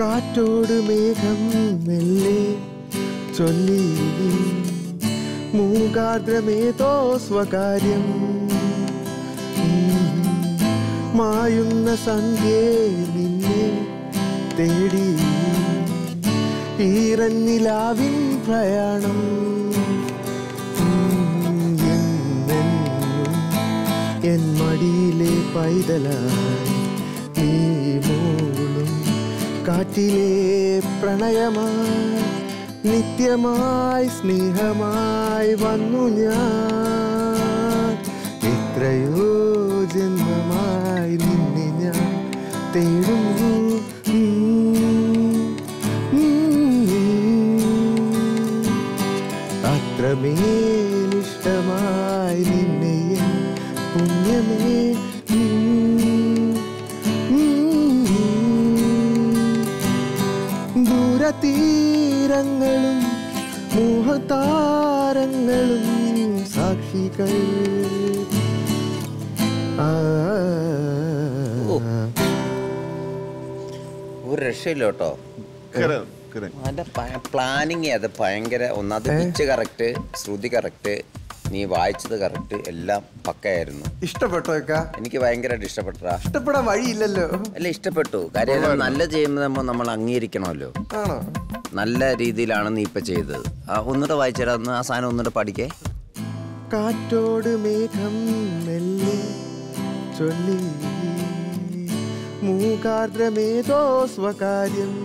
കാറ്റോട് മേഘം മെല്ലെ ചൊല്ലി മൂകാർദ്രമേതോ സ്വകാര്യം ഉം. മായുന്ന സന്ധ്യേ നിന്നെ തേടി ഈറന്നിലാവിൻ പ്രയാണം ഉം. എന്നെന്നും എൻ മടിയിലെ പൈതലായി നീ മൂളും കാറ്റിലെ പ്രണയമായി നിത്യമായി സ്നേഹമായി വന്നു ഞാൻ എത്രയോ ജന്മമായി നിന്നെ ഞാൻ തേടുന്നു ഉം. ഉം. അത്രമേലിഷ്ടമായി നിന്നെ എൻ പുണ്യമേ ഉം. ഉം. ദൂരതീരങ്ങളും മോഹതാരങ്ങളും സാക്ഷികൾ ആ ഒരു രക്ഷയില്ല കേട്ടോ കിരൺ കിരൺ അതിന്റെ പ്ലാനിങ് അത് ഭയങ്കര ഒന്നാമത് പിച്ച് കറക്റ്റ് ശ്രുതി കറക്റ്റ് നീ വായിച്ചത് കറക്റ്റ് എല്ലാം പക്കയായിരുന്നു ഇഷ്ടപ്പെട്ടോ ഇക്ക എനിക്ക് ഭയങ്കരമായിട്ട് ഇഷ്ടപ്പെട്ടതാ ഇഷ്ടപ്പെടാൻ വഴിയില്ലല്ലോ അല്ല ഇഷ്ടപ്പെട്ടു കാര്യം ഇത് നല്ല ചെയ്യുമ്പോൾ നമ്മൾ അംഗീകരിക്കണമല്ലോ ആണോ നല്ല രീതിയിലാണ് നീ ഇപ്പൊ ചെയ്തത് ആ, ഒന്നുകൂടെ വായിച്ചേരാ ഒന്ന് ആ സാധനം ഒന്നുകൂടെ പഠിക്കേ കാറ്റോട് മേഘം മെല്ലെ ചൊല്ലി മൂകാർദ്രമേതോ സ്വകാര്യം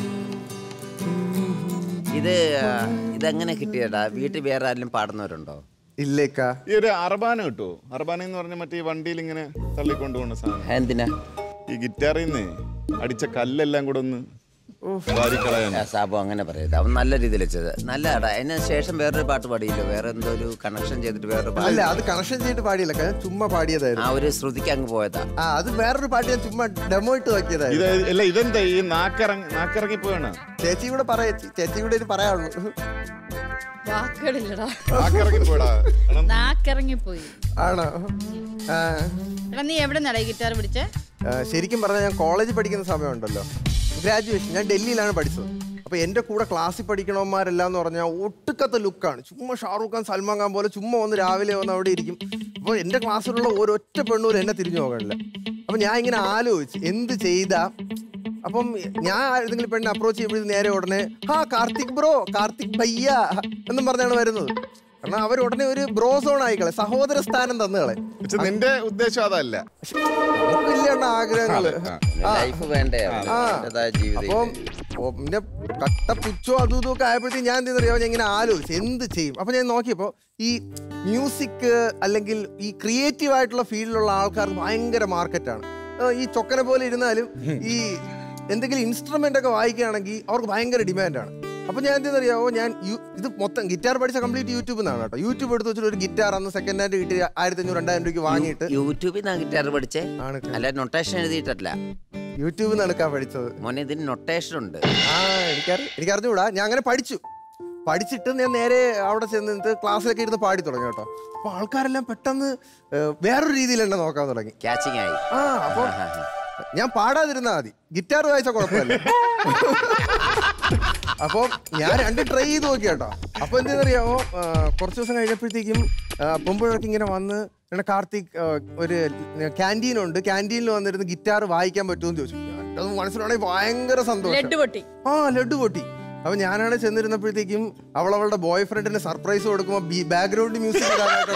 ഇത് ആ, ഇതെങ്ങനെ കിട്ടിയടാ വീട്ടിൽ വേറെ ആരെങ്കിലും പാടുന്നവരുണ്ടോ ഇല്ലേക്ക ഈ ഒരു അർബാന കിട്ടുമോ അർബാന എന്ന് പറഞ്ഞ മറ്റേ ഈ വണ്ടിയിൽ ഇങ്ങനെ തള്ളിക്കൊണ്ടു പോകുന്ന സാധനം എന്തിനാ ഈ ഗിറ്റാറിൽ നിന്ന് അടിച്ച കല്ലെല്ലാം കൂടെ ഒന്ന് വാരിക്കളയാൻ ആ, സാബു അങ്ങനെ പറയരുത് അവൻ നല്ല രീതിയിൽ വെച്ചത് നല്ലതാടാ അതിന് ശേഷം വേറൊരു പാട്ട് പാടിയില്ലോ വേറെ എന്തോ ഒരു കണക്ഷൻ ചെയ്തിട്ട് വേറൊരു പാട്ട് അല്ല അത് കണക്ഷൻ ചെയ്തിട്ട് പാടിയില്ല ഞാൻ ചുമ്മാ ആ പാടിയതായിരുന്നു ഒരു ശ്രുതിക്ക് അങ്ങ് പോയതാ ആ അത് വേറൊരു പാട്ട് ഞാൻ ചുമ്മാ ഡെമോ ഇട്ട് നോക്കിയതായിരുന്നു ഇത് അല്ല ഇതെന്താ ഈ നാക്കിറങ്ങി നാക്കിറങ്ങി പോവാണ് ചേച്ചി കൂടെ പറയാ ചേച്ചി കൂടെ ഇത് പറയാനുള്ളൂ വാക്കുകളില്ലടാ നാക്കിറങ്ങി പോടാ നാക്കിറങ്ങിപ്പോയി ആണോ ആ എടാ നീ എവിടെ നടാ ഗിറ്റാർ പിടിച്ചേ ആ, ശരിക്കും പറഞ്ഞാൽ ഞാൻ കോളേജിൽ പഠിക്കുന്ന സമയമുണ്ടല്ലോ ഗ്രാജുവേഷൻ ഞാൻ ഡൽഹിയിലാണ് പഠിച്ചത് അപ്പൊ എന്റെ കൂടെ ക്ലാസ്സിൽ പഠിക്കണവന്മാരെല്ലാം എന്ന് പറഞ്ഞാൽ ഒട്ടുക്കത്തെ ലുക്കാണ് ചുമ്മാ ഷാറൂഖ് ഖാൻ സൽമാൻ ഖാൻ പോലെ ചുമ്മാ വന്ന് രാവിലെ വന്ന് അവിടെ ഇരിക്കും അപ്പോൾ എന്റെ ക്ലാസ്സിലുള്ള ഒരൊറ്റ പെണ്ണൂര് എന്നെ തിരിഞ്ഞു നോക്കണില്ല അപ്പൊ ഞാൻ ഇങ്ങനെ ആലോചിച്ച് എന്ത് ചെയ്താ അപ്പം ഞാൻ ഏതെങ്കിലും പെണ്ണ് അപ്രോച്ച് ചെയ്യുമ്പോഴേ നേരെ ഉടനെ ഹാ കാർത്തിക് ബ്രോ കാർത്തിക് ഭയ്യ എന്നും പറഞ്ഞാണ് വരുന്നത് കാരണം അവർ ഉടനെ ഒരു ബ്രോ സോൺ ആയിക്കളെ സഹോദര സ്ഥാനം തന്നുകളെ പക്ഷെ നിന്റെ ഉദ്ദേശം അതല്ല നമുക്കില്ല ആഗ്രഹങ്ങള് ലൈഫ് വേണ്ടേ അവന്റേതായ ജീവിതം അപ്പം ഓ, പിന്നെ കട്ട പുച്ചോ അതും ഇതും ഒക്കെ ആയപ്പോഴത്തേക്ക് ഞാൻ എന്ത് അറിയാമോ ഞാൻ ഇങ്ങനെ ആലോചിച്ചു എന്ത് ചെയ്യും അപ്പൊ ഞാൻ നോക്കിയപ്പോ ഈ മ്യൂസിക് അല്ലെങ്കിൽ ഈ ക്രിയേറ്റീവ് ആയിട്ടുള്ള ഫീൽഡിലുള്ള ആൾക്കാർക്ക് ഭയങ്കര മാർക്കറ്റാണ് ഈ ചൊക്കനെ പോലെ ഇരുന്നാലും ഈ എന്തെങ്കിലും ഇൻസ്ട്രുമെന്റ് ഒക്കെ വായിക്കുകയാണെങ്കിൽ അവർക്ക് ഭയങ്കര ഡിമാൻഡാണ് അപ്പൊ ഞാൻ എന്തെന്ന് അറിയാമോ ഞാൻ യു- ഇത് മൊത്തം ഗിറ്റാർ പഠിച്ച കംപ്ലീറ്റ് യൂട്യൂബിൽ നിന്നാണ് കേട്ടോ യൂട്യൂബ് എടുത്ത് വെച്ചിട്ട് ഒരു ഗിറ്റാർ അന്ന് സെക്കൻഡ് ഹാൻഡ് കിട്ടി ആയിരത്തി അഞ്ഞൂറ് രണ്ടായിരം രൂപയ്ക്ക് വാങ്ങിയിട്ട് യൂട്യൂബിൽ നിന്നാ ഗിറ്റാർ പഠിച്ചേ ആണ് അല്ല നൊട്ടേഷൻ എഴുതിയിട്ടല്ല യൂട്യൂബിൽ നിന്നാണ് എടുക്കാൻ പഠിച്ചത് മോനെ ഇതിന് നൊട്ടേഷൻ ഉണ്ട് ആ എനിക്കറി എനിക്ക് അറിഞ്ഞുകൂടാ ഞാൻ അങ്ങനെ പഠിച്ചു പഠിച്ചിട്ട് ഞാൻ നേരെ അവിടെ ചെന്നിട്ട് ക്ലാസ്സിലൊക്കെ ഇരുന്ന് പാടി തുടങ്ങി കേട്ടോ അപ്പൊ ആൾക്കാരെല്ലാം പെട്ടെന്ന് ഏഹ്, വേറൊരു രീതിയിൽ എന്നെ നോക്കാൻ തുടങ്ങി ക്യാച്ചിങ് ആയി ആ അപ്പൊ ഞാൻ പാടാതിരുന്നാ മതി ഗിറ്റാർ വായിച്ച കുഴപ്പമില്ല അപ്പൊ ഞാൻ രണ്ട് ട്രൈ ചെയ്ത് നോക്കി കേട്ടോ അപ്പൊ എന്തെന്നറിയാമോ കുറച്ച് ദിവസം കഴിഞ്ഞപ്പോഴത്തേക്കും പൊമ്പുഴക്ക് ഇങ്ങനെ വന്ന് എന്നെ കാർത്തിക് ആ, ഒരു ക്യാൻറ്റീൻ ഉണ്ട് ക്യാൻറ്റീനിൽ വന്നിരുന്ന് ഗിറ്റാർ വായിക്കാൻ പറ്റുമെന്ന് ചോദിച്ചു അത് മനസ്സിലാണെങ്കിൽ ഭയങ്കര സന്തോഷം ലഡ്ഡു പൊട്ടി ആ ലഡു പൊട്ടി അപ്പൊ ഞാനാണ് ചെന്നിരുന്നപ്പോഴത്തേക്കും അവൾ അവളുടെ ബോയ് ഫ്രണ്ടിന് സർപ്രൈസ് കൊടുക്കുമ്പോ ബാക്ക്ഗ്രൗണ്ട് മ്യൂസിക്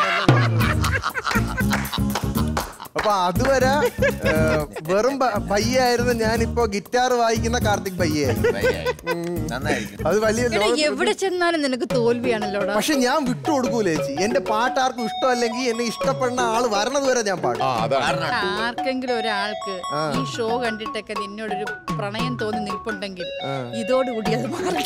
അപ്പൊ അതുവരെ ഏ, വെറും പ- പയ്യായിരുന്നു ഞാനിപ്പോ ഗിറ്റാർ വായിക്കുന്ന കാർത്തിക് പയ്യായി നന്നായിരിക്കും അത് വലിയ എടാ ലോക- എവിടെ ചെന്നാലും നിനക്ക് തോൽവിയാണല്ലോടാ പക്ഷെ ഞാൻ വിട്ടുകൊടുക്കൂല ചേച്ചി എന്റെ പാട്ട് ആർക്കും ഇഷ്ടമല്ലെങ്കിൽ എന്നെ ഇഷ്ടപ്പെടുന്ന ആള് വരണത് വരെ ഞാൻ പാടും ആ അതാണ് ആർക്കെങ്കിലും ഒരാൾക്ക് ഈ ഷോ കണ്ടിട്ടൊക്കെ നിന്നോടൊരു പ്രണയം തോന്നി നിൽപ്പുണ്ടെങ്കിൽ ഇതോടുകൂടി അത് മാറി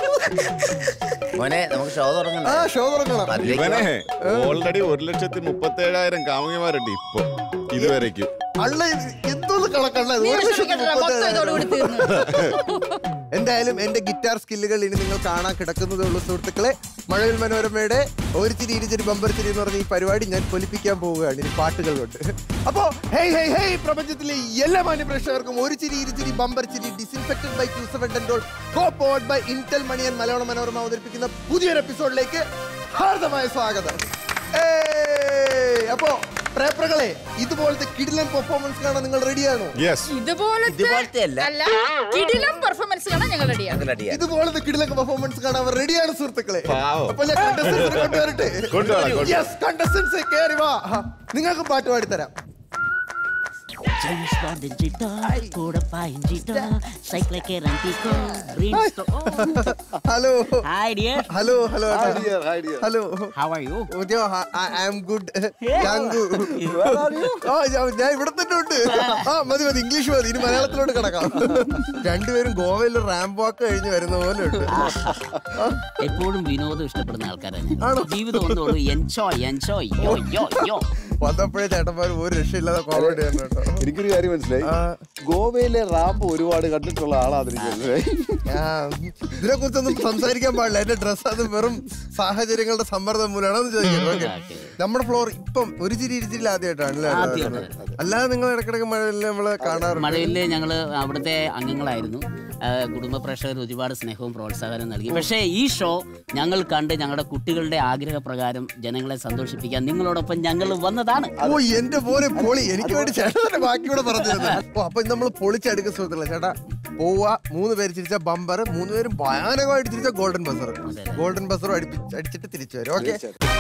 മോനെ നമുക്ക് ഷോ ആ തുടങ്ങണ്ട ഷോ തുറക്കണം അതിലേക്ക് ഇവനെ ഓൾറെഡി ഒരു ലക്ഷത്തി മുപ്പത്തി ഏഴായിരം കാമുകിമാരുണ്ട് ഇപ്പൊ ഇതുവരെയ്ക്കും അള്ള ഇത് എന്തോന്ന് കണക്കണ്ട നീ ഒരു ലക്ഷത്തി വിഷമിക്കണ്ട, മൊത്തം മുപ്പത്തേഴായിരം. ഇതോടുകൂടി തീർന്നു എന്തായാലും എന്റെ ഗിറ്റാർ സ്കില്ലുകൾ ഇനി നിങ്ങൾ കാണാൻ കിടക്കുന്നതേ ഉള്ളൂ സുഹൃത്തുക്കളെ മഴവിൽ മനോരമയുടെ ഒരു ചിരി ഇരുചിരി ബമ്പർ ചിരി എന്ന് പറഞ്ഞ ഈ പരിപാടി ഞാൻ പൊലിപ്പിക്കാൻ പോവുകയാണ് ഇനി പാട്ടുകൾ കൊണ്ട് അപ്പോ ഹേയ് ഹേയ് ഹേയ് പ്രപഞ്ചത്തിലെ എല്ലാ മാന്യ പ്രേക്ഷകർക്കും ഒരു ചിരി ഇരുചിരി ബമ്പർ ചിരി ഡിസിൻഫെക്റ്റഡ് ബൈ ക്യൂസവെന്റൻഡോൾ കോ പോഡ് ബൈ ഇന്റൽ മണിയൻ മലയാള മനോരമ അവതരിപ്പിക്കുന്ന പുതിയൊരു എപ്പിസോഡിലേക്ക് ഹാർദമായ സ്വാഗതം ഏയ്! അപ്പോ പ്രേപ്രകളെ ഇതുപോലത്തെ കിടിലൻ പെർഫോമൻസ് കാണാൻ നിങ്ങൾ റെഡിയാണോ യെസ് ഇതുപോലത്തെ ഇതുപോലത്തെ അല്ല. അല്ല കിടിലം പെർഫോമൻസ് കാണാൻ ഞങ്ങൾ റെഡിയാണ് അതിലടിയാ ഇതുപോലത്തെ കിടിലൻ പെർഫോമൻസ് കാണാൻ അവർ റെഡിയാണ് സുഹൃത്തുക്കളെ പാവം. അപ്പൊ ഞാൻ contestants നെ കൊണ്ടുവരട്ടെ കൊണ്ടുവാ, കൊണ്ടുവാ. യെസ് കണ്ടസ്റ്റൻസ് കയറി വാ നിങ്ങൾക്ക് പാട്ട് പാടിത്തരാം James Bond in Jita, Kodappa in Jita, Cycle Rantico, Dreamstone. Hello Hi dear, hello hello hello how are you? I am good ഞാൻ ഇവിടെ തന്നെ ഉണ്ട് ആ മതി മതി ഇംഗ്ലീഷ് മതി ഇനി മലയാളത്തിലോട്ട് കിടക്കാം രണ്ടുപേരും ഗോവയിൽ റാമ്പ് വാക്ക് കഴിഞ്ഞ് വരുന്ന പോലെ ഉണ്ട് എപ്പോഴും വിനോദം ഇഷ്ടപ്പെടുന്ന ആൾക്കാരാണ് ആണോ? ജീവിതം ഒന്നുള്ളൂ എൻജോയ് എൻജോയ് യോ യോ യോ വന്നപ്പോഴേ ചേട്ടന്മാർ ഒരു രക്ഷയില്ലാതെ കോമഡി ആണ് കേട്ടോ എനിക്കൊരു കാര്യം മനസ്സിലായി ആ. ഗോവയിലെ റാമ്പ് ഒരുപാട് കണ്ടിട്ടുള്ള ആളാതിരിക്കുന്നത് ആ, ഇതിനെ കുറിച്ചൊന്നും സംസാരിക്കാൻ പാടില്ല എന്റെ ഡ്രസ് അത് വെറും സാഹചര്യങ്ങളുടെ സമ്മർദ്ദം മൂലമാണെന്ന് ചോദിക്കുന്നത് ഓക്കെ ഓക്കേ. നമ്മുടെ ഫ്ലോർ ഇപ്പം ഒരു ചിരി ഇരുചിരി ആദ്യമായിട്ടാണ് അല്ലേ ആദ്യമായിട്ടാണ്. അല്ലാതെ നിങ്ങൾ ഇടക്കിടക്ക് മഴയിൽ നമ്മള് കാണാറുണ്ട് മഴവില് ഞങ്ങൾ അവിടുത്തെ അംഗങ്ങളായിരുന്നു ആ, കുടുംബ പ്രേക്ഷകർ ഒരുപാട് സ്നേഹവും പ്രോത്സാഹനവും നൽകി പക്ഷേ ഈ ഷോ ഞങ്ങൾ കണ്ട് ഞങ്ങളുടെ കുട്ടികളുടെ ആഗ്രഹപ്രകാരം ജനങ്ങളെ സന്തോഷിപ്പിക്കാൻ നിങ്ങളോടൊപ്പം ഞങ്ങൾ വന്നതാണ് ഓ എന്റെ പോലെ പൊളി എനിക്ക് വേണ്ടി ചേട്ടന്റെ ബാക്കിയൂടെ പറഞ്ഞിരുന്നത് ഓ അപ്പൊ നമ്മൾ പൊളിച്ചെടുക്കുന്ന സുഹൃത്തുക്കളെ ചേട്ടാ പോവുക മൂന്ന് പേര് ചിരിച്ച ബമ്പർ മൂന്ന് പേരും ഭയാനകമായിട്ട് ചിരിച്ച ഗോൾഡൻ ബസർ ഗോൾഡൻ ബസറും അടിപ്പിച്ച് അടിച്ചിട്ട് തിരിച്ചു വരും ഓക്കെ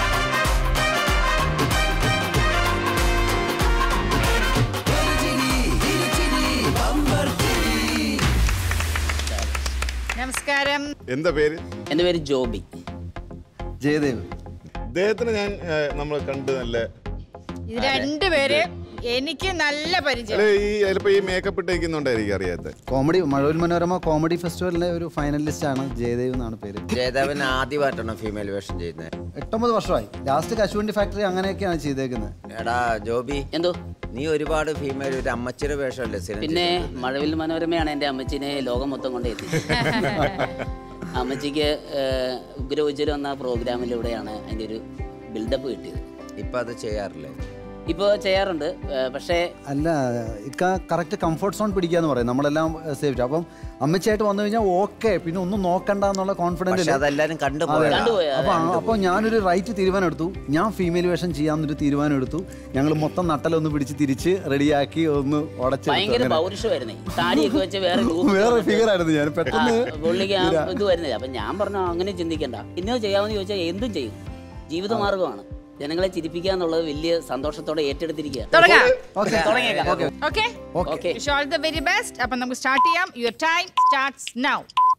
നമസ്കാരം എന്താ പേര് എൻ്റെ പേര് ജോബി ജയദേവ് ഇദ്ദേഹത്തിന് ഞാൻ നമ്മൾ കണ്ട് നല്ല ഇത് രണ്ടുപേര് എനിക്ക് നല്ല പരിചയം അല്ലെ ഈ ചിലപ്പോ ഈ മേക്കപ്പ് ഇട്ടേക്കുന്നുണ്ടായിരിക്കും അറിയാത്ത കോമഡി മഴവിൽ മനോരമ കോമഡി ഫെസ്റ്റിവലിലെ ഒരു ഫൈനലിസ്റ്റ് ആണ് ജയദേവ് എന്നാണ് പേര് ജയദേവൻ ആദ്യമായിട്ടാണ് ഫീമെയിൽ വേഷം ചെയ്യുന്നത് എട്ടൊമ്പത് വർഷമായി ലാസ്റ്റ് കശുവണ്ടി ഫാക്ടറി അങ്ങനെയൊക്കെയാണ് ചെയ്തേക്കുന്നത് എടാ ജോബി എന്തോ നീ ഒരുപാട് ഫീമെയിൽ ഒരു അമ്മച്ചിയുടെ വേഷമല്ലേ സ്ഥിരം പിന്നെ ചെയ്യുന്നത്? മഴവിൽ മനോരമയാണ് എൻ്റെ അമ്മച്ചിനെ ലോകം മൊത്തം കൊണ്ട് എത്തി അമ്മച്ചിക്ക് ഏഹ്, ഉഗ്ര ഉജ്ജ്വലം എന്ന പ്രോഗ്രാമിലൂടെയാണ് അതിൻ്റെ ഒരു ബിൽഡപ്പ് കിട്ടിയത് ഇപ്പൊ അത് ചെയ്യാറില്ലേ ഇപ്പോൾ ചെയ്യാറുണ്ട് ഏഹ്, പക്ഷേ അല്ല ഇക്ക കറക്റ്റ് കംഫർട്ട് സോൺ പിടിക്കാന്ന് പറയും നമ്മളെല്ലാം സേഫ് അപ്പം അമ്മച്ചായിട്ട് വന്നു കഴിഞ്ഞാൽ ഓക്കെ പിന്നെ ഒന്നും നോക്കണ്ട എന്നുള്ള പക്ഷെ കോൺഫിഡൻസ് അതെല്ലാരും അതെ. കണ്ടുപോയതാ കണ്ടുപോയി, അപ്പൊ അപ്പൊ ഞാനൊരു റൈറ്റ് തീരുമാനം എടുത്തു ഞാൻ ഫീമെയിൽ വേഷം ചെയ്യാന്നൊരു തീരുമാനം എടുത്തു ഞങ്ങൾ മൊത്തം നട്ടലൊന്ന് പിടിച്ച് തിരിച്ച് റെഡിയാക്കി ഒന്ന് ഭയങ്കര ഉടച്ചു പൗരുഷമായിരുന്നേ താടിയൊക്കെ വെച്ച് വേറെ look വേറെ ഫിഗർ ആയിരുന്നു ഞാൻ ആ, പെട്ടെന്ന് പുള്ളിക്ക് ആ ഇത് വരുന്നില്ല അപ്പൊ ഞാൻ പറഞ്ഞു അങ്ങനെ ചിന്തിക്കണ്ട ഇന്നത് ചെയ്യാമെന്ന് ചോദിച്ചാൽ എന്തും ചെയ്യും ജീവിതമാർഗമാണ് ജനങ്ങളെ ചിരിപ്പിക്കുക എന്നുള്ളത് വലിയ സന്തോഷത്തോടെ ഏറ്റെടുത്തിരിക്കുക തുടങ്ങാം ഓക്കെ തുടങ്ങിയേക്കാം okay okay wish all the very best അപ്പൊ നമുക്ക് സ്റ്റാർട്ട് ചെയ്യാം യുവർ ടൈം സ്റ്റാർട്ട്സ് നൗ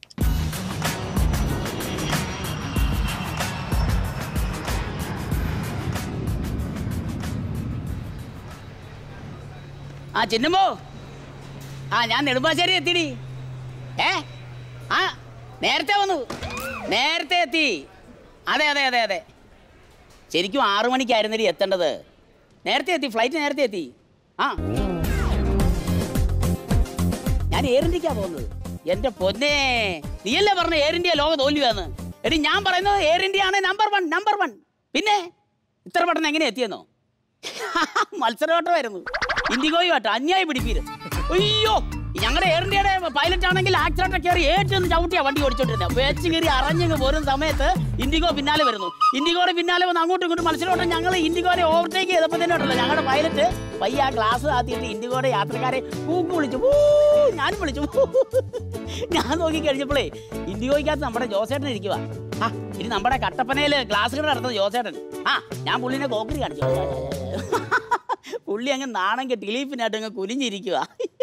ആ ചിന്നമ്മോ ആ ഞാൻ നെടുമ്പാശ്ശേരി എത്തിടി ഏ ആ നേരത്തെ വന്നു നേരത്തെ എത്തി അതെ അതെ അതെ അതെ ശരിക്കും ആറു മണിക്കായിരുന്നടി എത്തേണ്ടത് നേരത്തെ എത്തി ഫ്ലൈറ്റ് നേരത്തെ എത്തി ആ ഞാൻ എയർ ഇന്ത്യക്കാ പോകുന്നത് എന്റെ പൊന്നെ നീയല്ലേ പറഞ്ഞ എയർ ഇന്ത്യ ലോക തോൽവിയാന്ന് എടി ഞാൻ പറയുന്നത് എയർ ഇന്ത്യ ആണ് നമ്പർ വൺ നമ്പർ വൺ പിന്നെ ഇത്ര പെട്ടെന്ന് എങ്ങനെ എത്തിയെന്നോ മത്സരമാട്ടമായിരുന്നു ഇൻഡിഗോയുമായിട്ട് അന്യായി പിടിപ്പീര് അയ്യോ ഞങ്ങളുടെ എയർ ഇന്ത്യയുടെ പൈലറ്റ് ആണെങ്കിൽ ആക്സിഡന്റ് കയറി ഏറ്റവും ചവിട്ടിയാ വണ്ടി ഓടിച്ചോണ്ടിരുന്നത് വെച്ച് കയറി അറിഞ്ഞങ്ങ് പോരുന്ന സമയത്ത് ഇൻഡിഗോ പിന്നാലെ വരുന്നു ഇൻഡിഗോയുടെ പിന്നാലെ വന്ന് അങ്ങോട്ടും ഇങ്ങോട്ടും മത്സരമായിട്ട് ഞങ്ങൾ ഇൻഡിഗോനെ ഓവർടേക്ക് ചെയ്തപ്പോൾ തന്നെ ഉണ്ടല്ലോ ഞങ്ങളുടെ പൈലറ്റ് പയ്യ ആ ഗ്ലാസ് ആത്തിയിട്ട് ഇൻഡിഗോയുടെ യാത്രക്കാരെ കൂക്ക് വിളിച്ചു "ഊ", ഞാനും വിളിച്ചു "ഊ". ഞാൻ നോക്കി കഴിഞ്ഞപ്പോഴേ ഇൻഡിഗോയ്ക്കകത്ത് നമ്മുടെ ജോസേട്ടൻ ഇരിക്കുക ആ ഇനി നമ്മുടെ കട്ടപ്പനയിൽ ഗ്ലാസ് കട നടത്തുന്ന ജോസേട്ടൻ ആ ഞാൻ പുള്ളിനെ കോക്കറി കാണിച്ചു പുള്ളി അങ്ങ് നാണം കെട്ടി ഇലീഫിനായിട്ട് അങ്ങ് കുനിഞ്ഞിരിക്കുക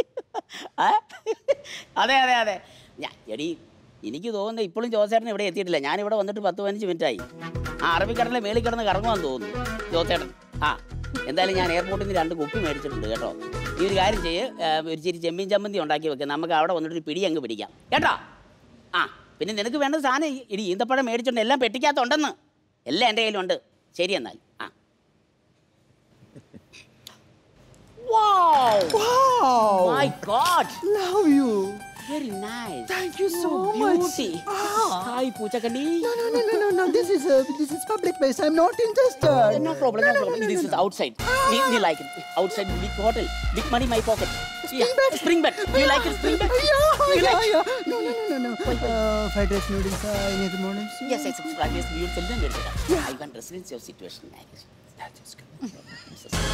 അതെ അതെ അതെ ഞാൻ എടി എനിക്ക് തോന്നുന്നു ഇപ്പോഴും ജോസേട്ടൻ ഇവിടെ എത്തിയിട്ടില്ല ഞാൻ ഇവിടെ വന്നിട്ട് പത്ത് പതിനഞ്ച് മിനിറ്റായി ആ അറബിക്കടലിലെ മേളിൽ കിടന്ന് കറങ്ങുവാന്ന് തോന്നുന്നു ജോസേട്ടൻ ആ എന്തായാലും ഞാൻ എയർപോർട്ടിൽ നിന്ന് രണ്ട് കുപ്പി മേടിച്ചിട്ടുണ്ട് കേട്ടോ ഈ ഒരു കാര്യം ചെയ്യ് ആ, ഒരു ചിരി ചെമ്മീൻ ചമ്മന്തി ഉണ്ടാക്കി വെക്കുക നമുക്ക് അവിടെ വന്നിട്ട് ഒരു പിടി അങ്ങ് പിടിക്കാം കേട്ടോ ആ പിന്നെ നിനക്ക് വേണ്ട സാധനം ഈ- ഇടി ഈന്തപ്പഴം മേടിച്ചിട്ടുണ്ട് എല്ലാം പെട്ടിക്കകത്തുണ്ടെന്ന് എല്ലാം എൻ്റെ കയ്യിലുണ്ട് ശരി എന്നാൽ ആ Wow! My God! Love you Very nice. Thank you so Oh, much. beauty. Hi, പൂച്ചക്കണ്ണി. No, no, no, no, no, no. This is uh, this is public place. I'm not interested. No problem, no problem. This is outside. Me, me like it. Outside big hotel. Big money in my pocket. Spring bed. Spring bed. You like it, spring bed? Yeah, You yeah, like- yeah. No, no, no, no, no. Uh, fried rice noodles. Uh, any other mornings? Yes, yes, yes. Prime Minister, you will tell them where they are. I can residence your situation. That is good.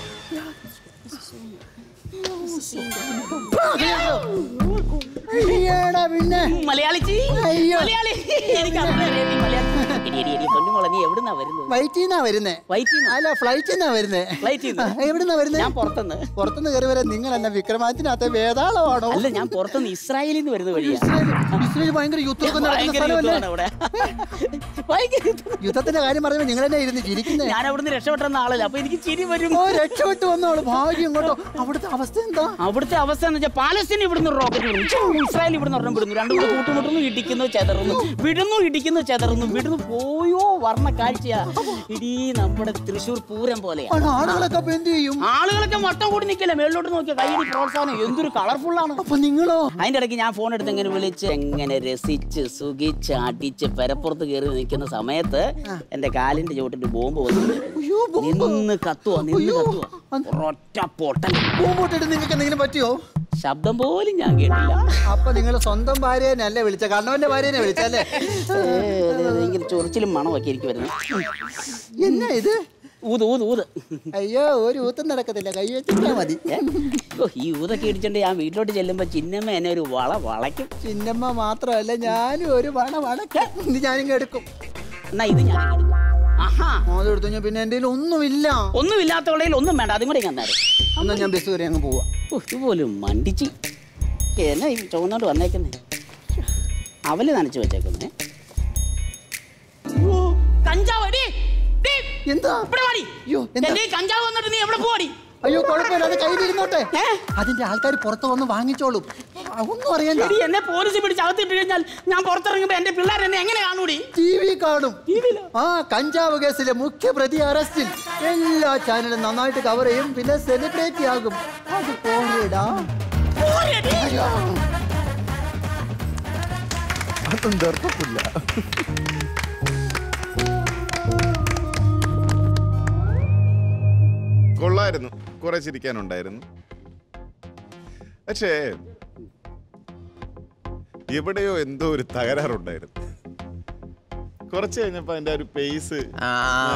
അയ്യടാ പിന്നെ മലയാളിച്ചി അയ്യോ. മലയാളി എനിക്ക് അറിയാം നീ മലയാളി എടി എടി എടി പൊന്നുമോളെ നീ എവിടുന്നാ വരുന്നത് വൈറ്റിന്നാ വരുന്നേ വൈറ്റിൽ അല്ല ഫ്ലൈറ്റിന്നാ വരുന്നേ ഫ്ലൈറ്റിൽ ആ, എവിടുന്നാ വരുന്നേ ഞാൻ പുറത്തുനിന്ന് പുറത്തുനിന്ന് കയറി വരാൻ നിങ്ങൾ എന്നെ വിക്രമാദിത്യനകത്തെ വേതാളമാണോ അല്ല ഞാൻ പുറത്തുനിന്ന് ഇസ്രായേലിൽ നിന്ന് വരുന്ന വഴിയാ ഇസ്രായേൽ ഇസ്രായേൽ ഭയങ്കര യുദ്ധമൊക്കെ നടക്കുന്ന ഭയങ്കര സ്ഥലമല്ലേ യുദ്ധമാണ് ഇവിടെ ഭയങ്കര യുദ്ധം. യുദ്ധത്തിന്റെ കാര്യം പറയുമ്പോ നിങ്ങൾ തന്നെ ഇരുന്ന് ചിരിക്കുന്നേ ഞാൻ അവിടുന്ന് രക്ഷപ്പെട്ട ആളല്ല അപ്പൊ എനിക്ക് ചിരി വരും ഓ രക്ഷപ്പെട്ടു വന്നോളൂ ഭാഗ്യം കേട്ടോ അവിടുത്തെ അവസ്ഥ എന്താ അവിടുത്തെ അവസ്ഥ എന്ന് വെച്ചാൽ പാലസ്തീൻ ഇവിടുന്ന് റോക്കറ്റ് വിടുന്നു ഛെ, ഇസ്രായേൽ ഇവിടുന്ന് ഒരെണ്ണം വിടുന്നു രണ്ടും കൂടെ കൂട്ടുമുട്ടുന്നു ഇടിക്കുന്നു ചെതറുന്നു വിടുന്നു ഇടിക്കുന്നു ചെതറുന്നു വിടുന്നു പോയോ വർണ്ണ കാഴ്ചയാ ഇടീ നമ്മുടെ തൃശ്ശൂർ പൂരം പോലെയാ ആണ് ആളുകളൊക്കെ അപ്പൊ എന്ത് ചെയ്യും ആളുകളൊക്കെ മൊത്തം കൂടി നിൽക്കില്ല മേളിലോട്ട് നോക്കിയ കൈയടി പ്രോത്സാഹനം എന്തൊരു കളർഫുൾ ആണ് അപ്പൊ നിങ്ങളോ അതിന്റെ ഇടയ്ക്ക് ഞാൻ ഫോൺ എടുത്ത് എങ്ങനെ വിളിച്ച് എങ്ങനെ രസിച്ച് സുഖിച്ച് അടിച്ച് പെരപ്പുറത്ത് കയറി നിൽക്കുന്ന സമയത്ത് എന്റെ കാലിന്റെ ചുവട്ടിന്റെ ബോംബ് വന്നു അയ്യോ, ബോംബ്. നിന്ന് കത്തുവാ നിന്ന് അയ്യോ. കത്തുവാ ഒറ്റ പൊട്ടൽ പൂമ്പോട്ടിട്ട് നിങ്ങൾക്ക് എന്തെങ്കിലും പറ്റിയോ ശബ്ദം പോലും ഞാൻ കേട്ടില്ല അപ്പൊ നിങ്ങൾ സ്വന്തം ഭാര്യനെ വിളിച്ച കണ്ണവന്റെ ഭാര്യനെ വിളിച്ചല്ലേ ഏ, ഇത് ഭയങ്കര ചൊറിച്ചിലും മണമൊക്കെ എനിക്ക് വരുന്നു എന്നാ ഇത് ഊത് ഊത് ഊത് അയ്യോ ഒരു ഊത്തം നടക്കത്തില്ല കൈ വെച്ചിട്ടാ മതി ഏ? ഓ, ഈ ഊതൊക്കെ ഇടിച്ചിട്ട് ഞാൻ വീട്ടിലോട്ട് ചെല്ലുമ്പോ ചിന്നമ്മ എന്നെ ഒരു വള വളയ്ക്കും ചിന്നമ്മ മാത്രമല്ല ഞാനും ഒരു വണ വണക്കാം ഇത് ഞാനിങ്ങ് എടുക്കും എന്നാ ഇത് ഞാൻ എടുക്കും. ആഹാ അത് എടുത്തു ഞാൻ പിന്നെ എൻ്റെ ഒന്നുമില്ല ഒന്നും ഇല്ലാത്തവളയിൽ ഒന്നും വേണ്ട അതും കൂടെ ഞാൻ തരും എന്നാ ഞാൻ ബസ് വരെ അങ്ങ് പോവാ ഓ, ഇതുപോലും മണ്ടിച്ച് എന്നാ ഈ ചുവന്നോട്ട് വന്നേക്കുന്നേ അവല് നനച്ച് വെച്ചേക്കുന്നേ കഞ്ചാവ് എടീ, ഡീ, എന്താ ഇവിടെ വാടി. അയ്യോ, എന്താ? എന്റെ ഈ കഞ്ചാവ് വന്നിട്ട് നീ എവിടെ പോടി അയ്യോ കുഴപ്പമില്ല അത് കയ്യിലിരുന്നോട്ടെ ഏ? അതിന്റെ ആൾക്കാർ പുറത്ത് വന്ന് വാങ്ങിച്ചോളും ആ, ഒന്നും അറിയണ്ട എടി എന്നെ പോലീസ് പിടിച്ച് അകത്തിട്ട് കഴിഞ്ഞാൽ ഞാൻ പുറത്തിറങ്ങുമ്പോ എന്റെ പിള്ളേർ എന്നെ എങ്ങനെ കാണൂടി ടി വി കാണും ആ കഞ്ചാവ് കേസിലെ മുഖ്യ പ്രതി അറസ്റ്റിൽ എല്ലാ ചാനലും നന്നായിട്ട് കവർ ചെയ്യും പിന്നെ സെലിബ്രിറ്റി ആകും അത് പോലെടാ അതൊന്നും തീർക്കത്തില്ല കൊള്ളായിരുന്നു കുറെ ചിരിക്കാനുണ്ടായിരുന്നു പക്ഷേ എവിടെയോ എന്തോ ഒരു തകരാറുണ്ടായിരുന്നു കുറച്ച് കഴിഞ്ഞപ്പോ അതിന്റെ ആ ഒരു പേസ് ആ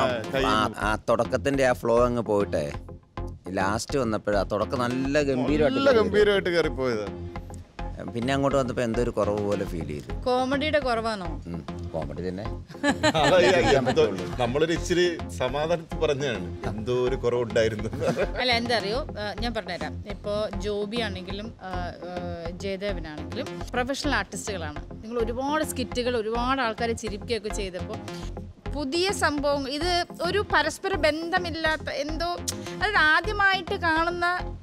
ആ- ആ തുടക്കത്തിന്റെ ആ ഫ്ലോ അങ്ങ് പോയിട്ടെ ലാസ്റ്റ് വന്നപ്പോഴാ തുടക്കം നല്ല നല്ല ഗംഭീരമായിട്ട് ഗംഭീരമായിട്ട് കയറിപ്പോയതാ പിന്നെ അങ്ങോട്ട് വന്നപ്പോ എന്തോ ഒരു കുറവ് പോലെ ഫീൽ ചെയ്തു കോമഡിയുടെ കുറവാണോ കോമഡി തന്നെ അതാ ഈ എന്തോ നമ്മളൊരു ഇച്ചിരി സമാധാനത്തിൽ പറഞ്ഞാണ് എന്തോ ഒരു കുറവുണ്ടായിരുന്നു അല്ല എന്താ അറിയോ ആ, ഞാൻ പറഞ്ഞുതരാം ഇപ്പോൾ ജോബി ആണെങ്കിലും ആ, ആ, ജയദേവനാണെങ്കിലും പ്രൊഫഷണൽ ആർട്ടിസ്റ്റുകളാണ് നിങ്ങൾ ഒരുപാട് സ്കിറ്റുകൾ ഒരുപാട് ആൾക്കാരെ ചിരിക്കുകയൊക്കെ ചെയ്തപ്പോൾ പുതിയ സംഭവം ഇത് ഒരു പരസ്പര ബന്ധമില്ലാത്ത എന്തോ അതായത് ആദ്യമായിട്ട് കാണുന്ന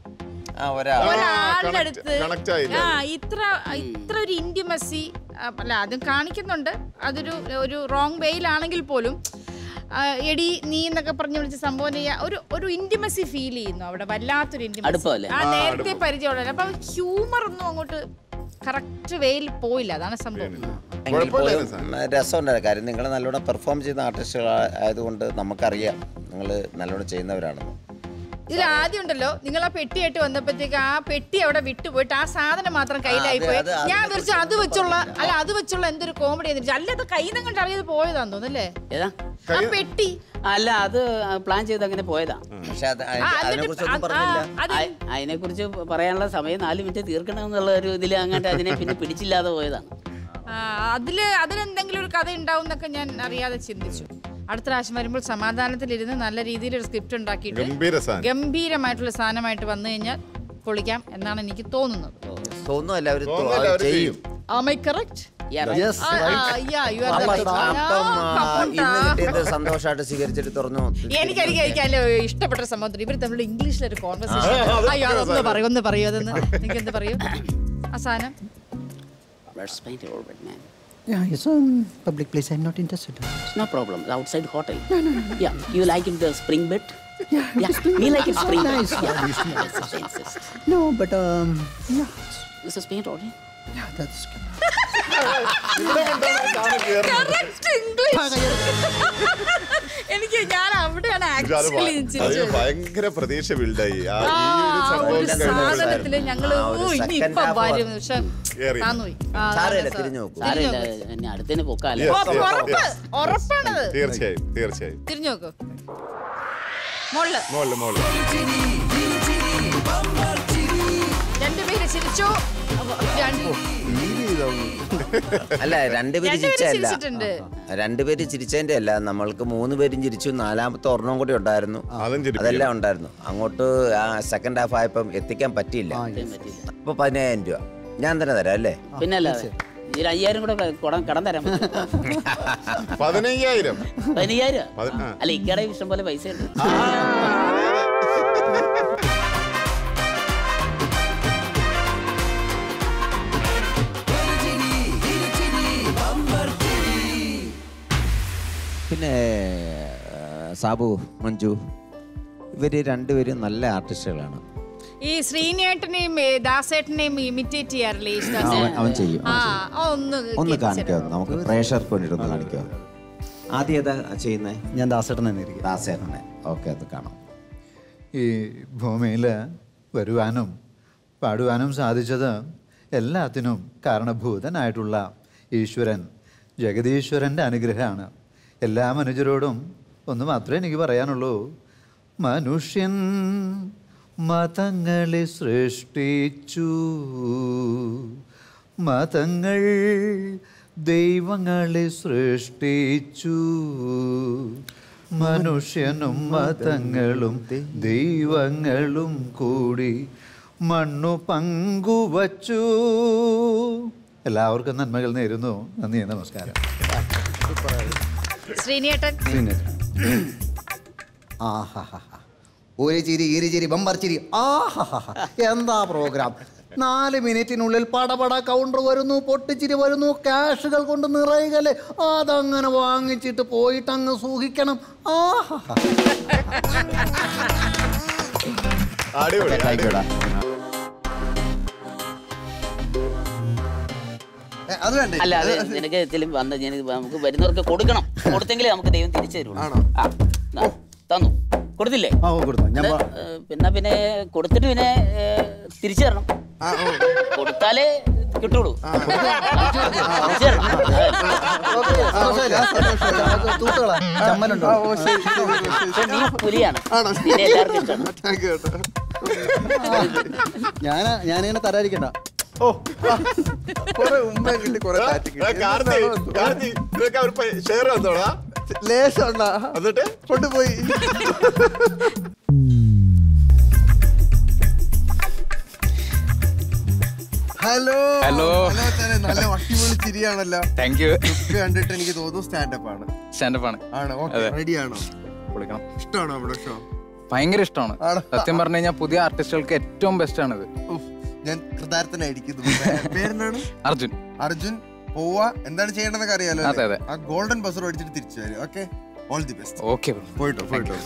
ആ ഒരാ ഒരാളുടെ connect- അടുത്ത് connect ആയില്ല ആ ഇത്ര ഇത്ര ഒരു ഇന്റിമസി അല്ല അതും കാണിക്കുന്നുണ്ട് അതൊരു ഒരു റോങ് വേയിലാണെങ്കിൽ പോലും ആ, എടി നീ എന്നൊക്കെ പറഞ്ഞു വിളിച്ച സംഭവം ചെയ്യാ ഒരു ഒരു ഇന്റിമസി ഫീൽ ചെയ്യുന്നു അവിടെ വല്ലാത്തൊരു ഇന്റിമസി അടുപ്പമല്ലേ? ആ നേരത്തെ പരിചയമുള്ള അപ്പൊ ഹ്യൂമർ ഒന്നും അങ്ങോട്ട് കറക്റ്റ് വേയിൽ പോയില്ല അതാണ് സംഭവം എങ്കിൽ പോലും കുഴപ്പമില്ലായിരുന്നു രസമുണ്ടായിരുന്നു കാര്യം നിങ്ങൾ നല്ലോണം പെർഫോം ചെയ്യുന്ന ആർട്ടിസ്റ്റുകൾ ആയതുകൊണ്ട് നമുക്കറിയാം നിങ്ങൾ നല്ലോണം ചെയ്യുന്നവരാണെന്ന് ഇതിൽ ആദ്യം ഉണ്ടല്ലോ നിങ്ങൾ ആ പെട്ടിയായിട്ട് വന്നപ്പോഴത്തേക്ക് ആ പെട്ടി അവിടെ വിട്ടുപോയിട്ട് ആ സാധനം മാത്രം കയ്യിലായി അത് പോയി അത് അതിനെ ഞാൻ വിളിച്ചു അത് കുറിച്ച് വെച്ചുള്ള അല്ല അത് വെച്ചുള്ള എന്തൊരു കോമഡി എന്ന് അല്ല അത് കയ്യിൽ നിന്ന് കണ്ട് അറിയാതെ പോയതാന്ന് തോന്നുന്നല്ലേ ഏതാ ആ പെട്ടി അല്ല അത് പ്ലാൻ ചെയ്ത് അങ്ങനെ പോയതാ പക്ഷെ അത് ആ, അതിനെ എന്നിട്ട് കുറിച്ചൊന്നും ആ, പറഞ്ഞില്ല അത് അതിനെ കുറിച്ച് പറയാനുള്ള സമയം നാല് മിനിറ്റ് തീർക്കണം എന്നുള്ള ഒരു ഇതിൽ അങ്ങോട്ട് അതിനെ പിന്നെ പിടിച്ചില്ലാതെ പോയതാണ് ആ, അതില് അതിലെന്തെങ്കിലും ഒരു കഥ ഉണ്ടാവും എന്നൊക്കെ ഞാൻ അറിയാതെ ചിന്തിച്ചു അടുത്ത പ്രാവശ്യം വരുമ്പോൾ സമാധാനത്തിലിരുന്ന് നല്ല രീതിയിൽ ഒരു സ്ക്രിപ്റ്റ് ഉണ്ടാക്കിയിട്ട് ഗംഭീര സാധനം ഗംഭീരമായിട്ടുള്ള സാധനമായിട്ട് വന്നു കഴിഞ്ഞാൽ പൊളിക്കാം എന്നാണ് എനിക്ക് തോന്നുന്നത് തോന്നുമല്ല അവര് തോ- തോന്നുന്നില്ല, അവര് അവര് ചെയ്യും Am I correct? Yeah, right. Yes, ആ, right. ആ, yeah, you are അപ്പം right. അപ്പം ആ, ആ, come on, ഇന്ന് ടാ. കിട്ടിയത് സന്തോഷമായിട്ട് സ്വീകരിച്ചിട്ട് തുറന്നു എനിക്ക് എനിക്ക് എനിക്ക് അതിൽ ഇഷ്ടപ്പെട്ട സംഭവത്തിൽ ഇവർ തമ്മിൽ ഇംഗ്ലീഷിലൊരു കോൺവെർസേഷൻ അത് അയ്യോ അതൊന്ന് പറയൂ ഒന്ന് പറയൂ അതൊന്ന് നിങ്ങൾക്ക് എന്ത് പറയൂ ആ സാധനം Let's paint it over, man. Yeah, it's um, public place. I'm not interested. It's no problem. The outside hotel. No, no, no. Yeah, you like it the spring bed? Yeah, yeah. Me like it spring bed. nice. Yeah. Yes, yes, yes, yes. No, but um, yeah. This is paint already. ഇവിടെ കൊണ്ടാണ് സാധനം കേറുന്നത്. Correct English. എനിക്ക് ഞാൻ അവിടെയാണ് ഇത് അത് actually ഭ- അത് ചിരിച്ചത് ഭയങ്കര പ്രതീക്ഷ ബിൽഡായി ആ ആ ഈ ഒരു സംഭവം ഒരു കഴിഞ്ഞപ്പോൾ സാധനത്തില് ഞങ്ങള് ആ, ഒരു ഓ ഇനി second ഇപ്പൊ half വരും പക്ഷെ കേറി. താന്നുപോയി ആ, സാരമില്ല അതാണ് തിരിഞ്ഞു നോക്കൂ സാരമില്ല ഇനി അടുത്തതിന് പൊക്കാലോ Yes, ഉറപ്പ്, yes, ഉറപ്പ്, yes. ഉറപ്പാണത് തീർച്ചയായും തീർച്ചയായും തിരിഞ്ഞു നോക്കൂ മോളില് മോളില് മോളില് രണ്ടുപേര് ചിരിച്ചു അപ്പൊ രണ്ട് അല്ല രണ്ടുപേര് രണ്ടുപേര് ചിരിച്ചല്ല ചിരിച്ചിട്ടുണ്ട് രണ്ടുപേര് ചിരിച്ചതിന്റെ അല്ല നമ്മൾക്ക് മൂന്ന് പേരും ചിരിച്ചു നാലാമത്തെ ഒരെണ്ണം കൂടി ഉണ്ടായിരുന്നു അതും ചിരിപ്പിക്കണം. അതെല്ലാം ഉണ്ടായിരുന്നു അങ്ങോട്ട് ആ സെക്കൻഡ് ഹാഫ് ആയപ്പം എത്തിക്കാൻ പറ്റിയില്ല പറ്റില്ല അപ്പൊ പതിനായിരം രൂപ ഞാൻ തന്നെ തരാം അല്ലേ പിന്നെ അല്ലാതെ ഇതിൽ അയ്യായിരം കൂടെ കുടം കടം തരാൻ പറ്റും പതിനയ്യായിരം പതിനയ്യായിരം പതി- ആ. അല്ല ഇക്കടെ ഇഷ്ടം പോലെ പൈസ ഉണ്ട് പിന്നെ ആ, സാബു മഞ്ജു ഇവര് രണ്ടുപേരും നല്ല ആർട്ടിസ്റ്റുകളാണ് ഈ ശ്രീനേട്ടനെയും ഏ, ദാസേട്ടനെയും ഇമിറ്റേറ്റ് ചെയ്യാറില്ലേ അവൻ യേശുദാസേട്ടൻ? അവൻ ചെയ്യും ആ അവൻ ചെയ്യും. ആ, ഒന്ന് ഒന്ന് തിരിച്ചറിയാം. കാണിക്കാമോ നമുക്ക് പ്രേക്ഷകർക്ക് വേണ്ടിയിട്ട് ഒന്ന് കാണിക്കാമോ ആദ്യം ഏതാ ചെയ്യുന്നേ ഞാൻ ദാസേട്ടൻ തന്നെ ഇരിക്കും ദാസേട്ടനെ ഓക്കെ അത് കാണാം ഈ ഭൂമിയിൽ വരുവാനും പാടുവാനും സാധിച്ചത് എല്ലാത്തിനും കാരണഭൂതനായിട്ടുള്ള ഈശ്വരൻ ജഗതീശ്വരൻ്റെ അനുഗ്രഹമാണ് എല്ലാ മനുഷ്യരോടും ഒന്ന് മാത്രമേ എനിക്ക് പറയാനുള്ളൂ മനുഷ്യൻ മതങ്ങളെ സൃഷ്ടിച്ചു മതങ്ങൾ ദൈവങ്ങളെ സൃഷ്ടിച്ചു മനുഷ്യനും മതങ്ങളും ദൈവങ്ങളും കൂടി മണ്ണു പങ്കുവച്ചു എല്ലാവർക്കും നന്മകൾ നേരുന്നു നന്ദി നമസ്കാരം ശ്രീനേട്ടൻ ആഹാഹാ. ഒരു ചിരി ഇരു ചിരി ബമ്പർ ചിരി ആഹാഹാ. എന്താ പ്രോഗ്രാം നാല് മിനിറ്റിനുള്ളിൽ പടപട കൗണ്ടർ വരുന്നു പൊട്ടിച്ചിരി വരുന്നു ക്യാഷുകൾ കൊണ്ട് നിറയുകല്ലേ അതങ്ങനെ വാങ്ങിച്ചിട്ട് പോയിട്ട് അങ്ങ് സൂഹിക്കണം ആഹാഹാ. അടിപൊളി ആയിക്കോട്ടെ ഏ, അത് വേണ്ടേ അല്ല അത് നിനക്ക് ഇതിലും വന്ന് ഞാൻ നമുക്ക് വരുന്നവർക്ക് കൊടുക്കണം കൊടുത്തെങ്കിലേ നമുക്ക് ദൈവം തിരിച്ചു തരുള്ളൂ ആണോ? ആ ദാ, തന്നു കൊടുത്തില്ലേ ആ ഓ, കൊടുത്തു ഞാൻ ഇത്, പ- ഏ, പിന്നെ പിന്നെ കൊടുത്തിട്ട് പിന്നെ ഏ, തിരിച്ചു തരണം ആ, ഓ. കൊടുത്താലേ കിട്ടുള്ളൂ തിരിച്ചു തരണം ഓക്കേ, സന്തോഷായില്ലേ? അത് തൂത്തുകളാ. ചമ്മലുണ്ടോ ആ, ഓ, ശരി, ശരി, ശരി, ശരി. പക്ഷെ നീ പുലിയാണ് ആണോ? നിന്നെ എല്ലാവർക്കും ഇഷ്ടമാണ് Thank you കേട്ടോ. ഞാൻ ഞാനിങ്ങനെ തരാതിരിക്കണ്ട ഓ ആ, കുറെ ഉമ്മയും കിട്ടി കുറെ താറ്റ് എടാ, കിട്ടി കാർത്തി എന്താണോ എന്തോ? കാർത്തി നിനക്ക് അവർ ഷെയർ തന്നോടാ ലേശം ഉണ്ടാ എന്നിട്ട് കൊണ്ടുപോയി ഹലോ ഹലോ. ഹലോ സാറേ നല്ല അടിപൊളി ചിരിയാണല്ലോ താങ്ക് യു ലുക്ക് കണ്ടിട്ട് എനിക്ക് തോന്നുന്നു സ്റ്റാൻഡപ്പ് ആണ് സ്റ്റാൻഡപ്പ് ആണ് ആണ് ഓക്കെ അതെ. റെഡി ആണോ കൊടുക്കണം ഇഷ്ടമാണോ നമ്മുടെ ഷോ ഭയങ്കര ഇഷ്ടമാണ് ആണോ? സത്യം പറഞ്ഞു കഴിഞ്ഞാൽ പുതിയ ആർട്ടിസ്റ്റുകൾക്ക് ഏറ്റവും ബെസ്റ്റ് ആണിത് ഞാൻ കൃതാർത്ഥനായിരിക്കുന്നു പേരെന്താണ് അർജുൻ അർജുൻ പോവാ എന്താണ് ചെയ്യേണ്ടതെന്നൊക്കെ അറിയാലോ അതെ, അല്ലേ? അതെ. ആ ഗോൾഡൻ ബസർ അടിച്ചിട്ട് തിരിച്ചു വരും okay all the best okay പോയിട്ടോ പോയിട്ടോ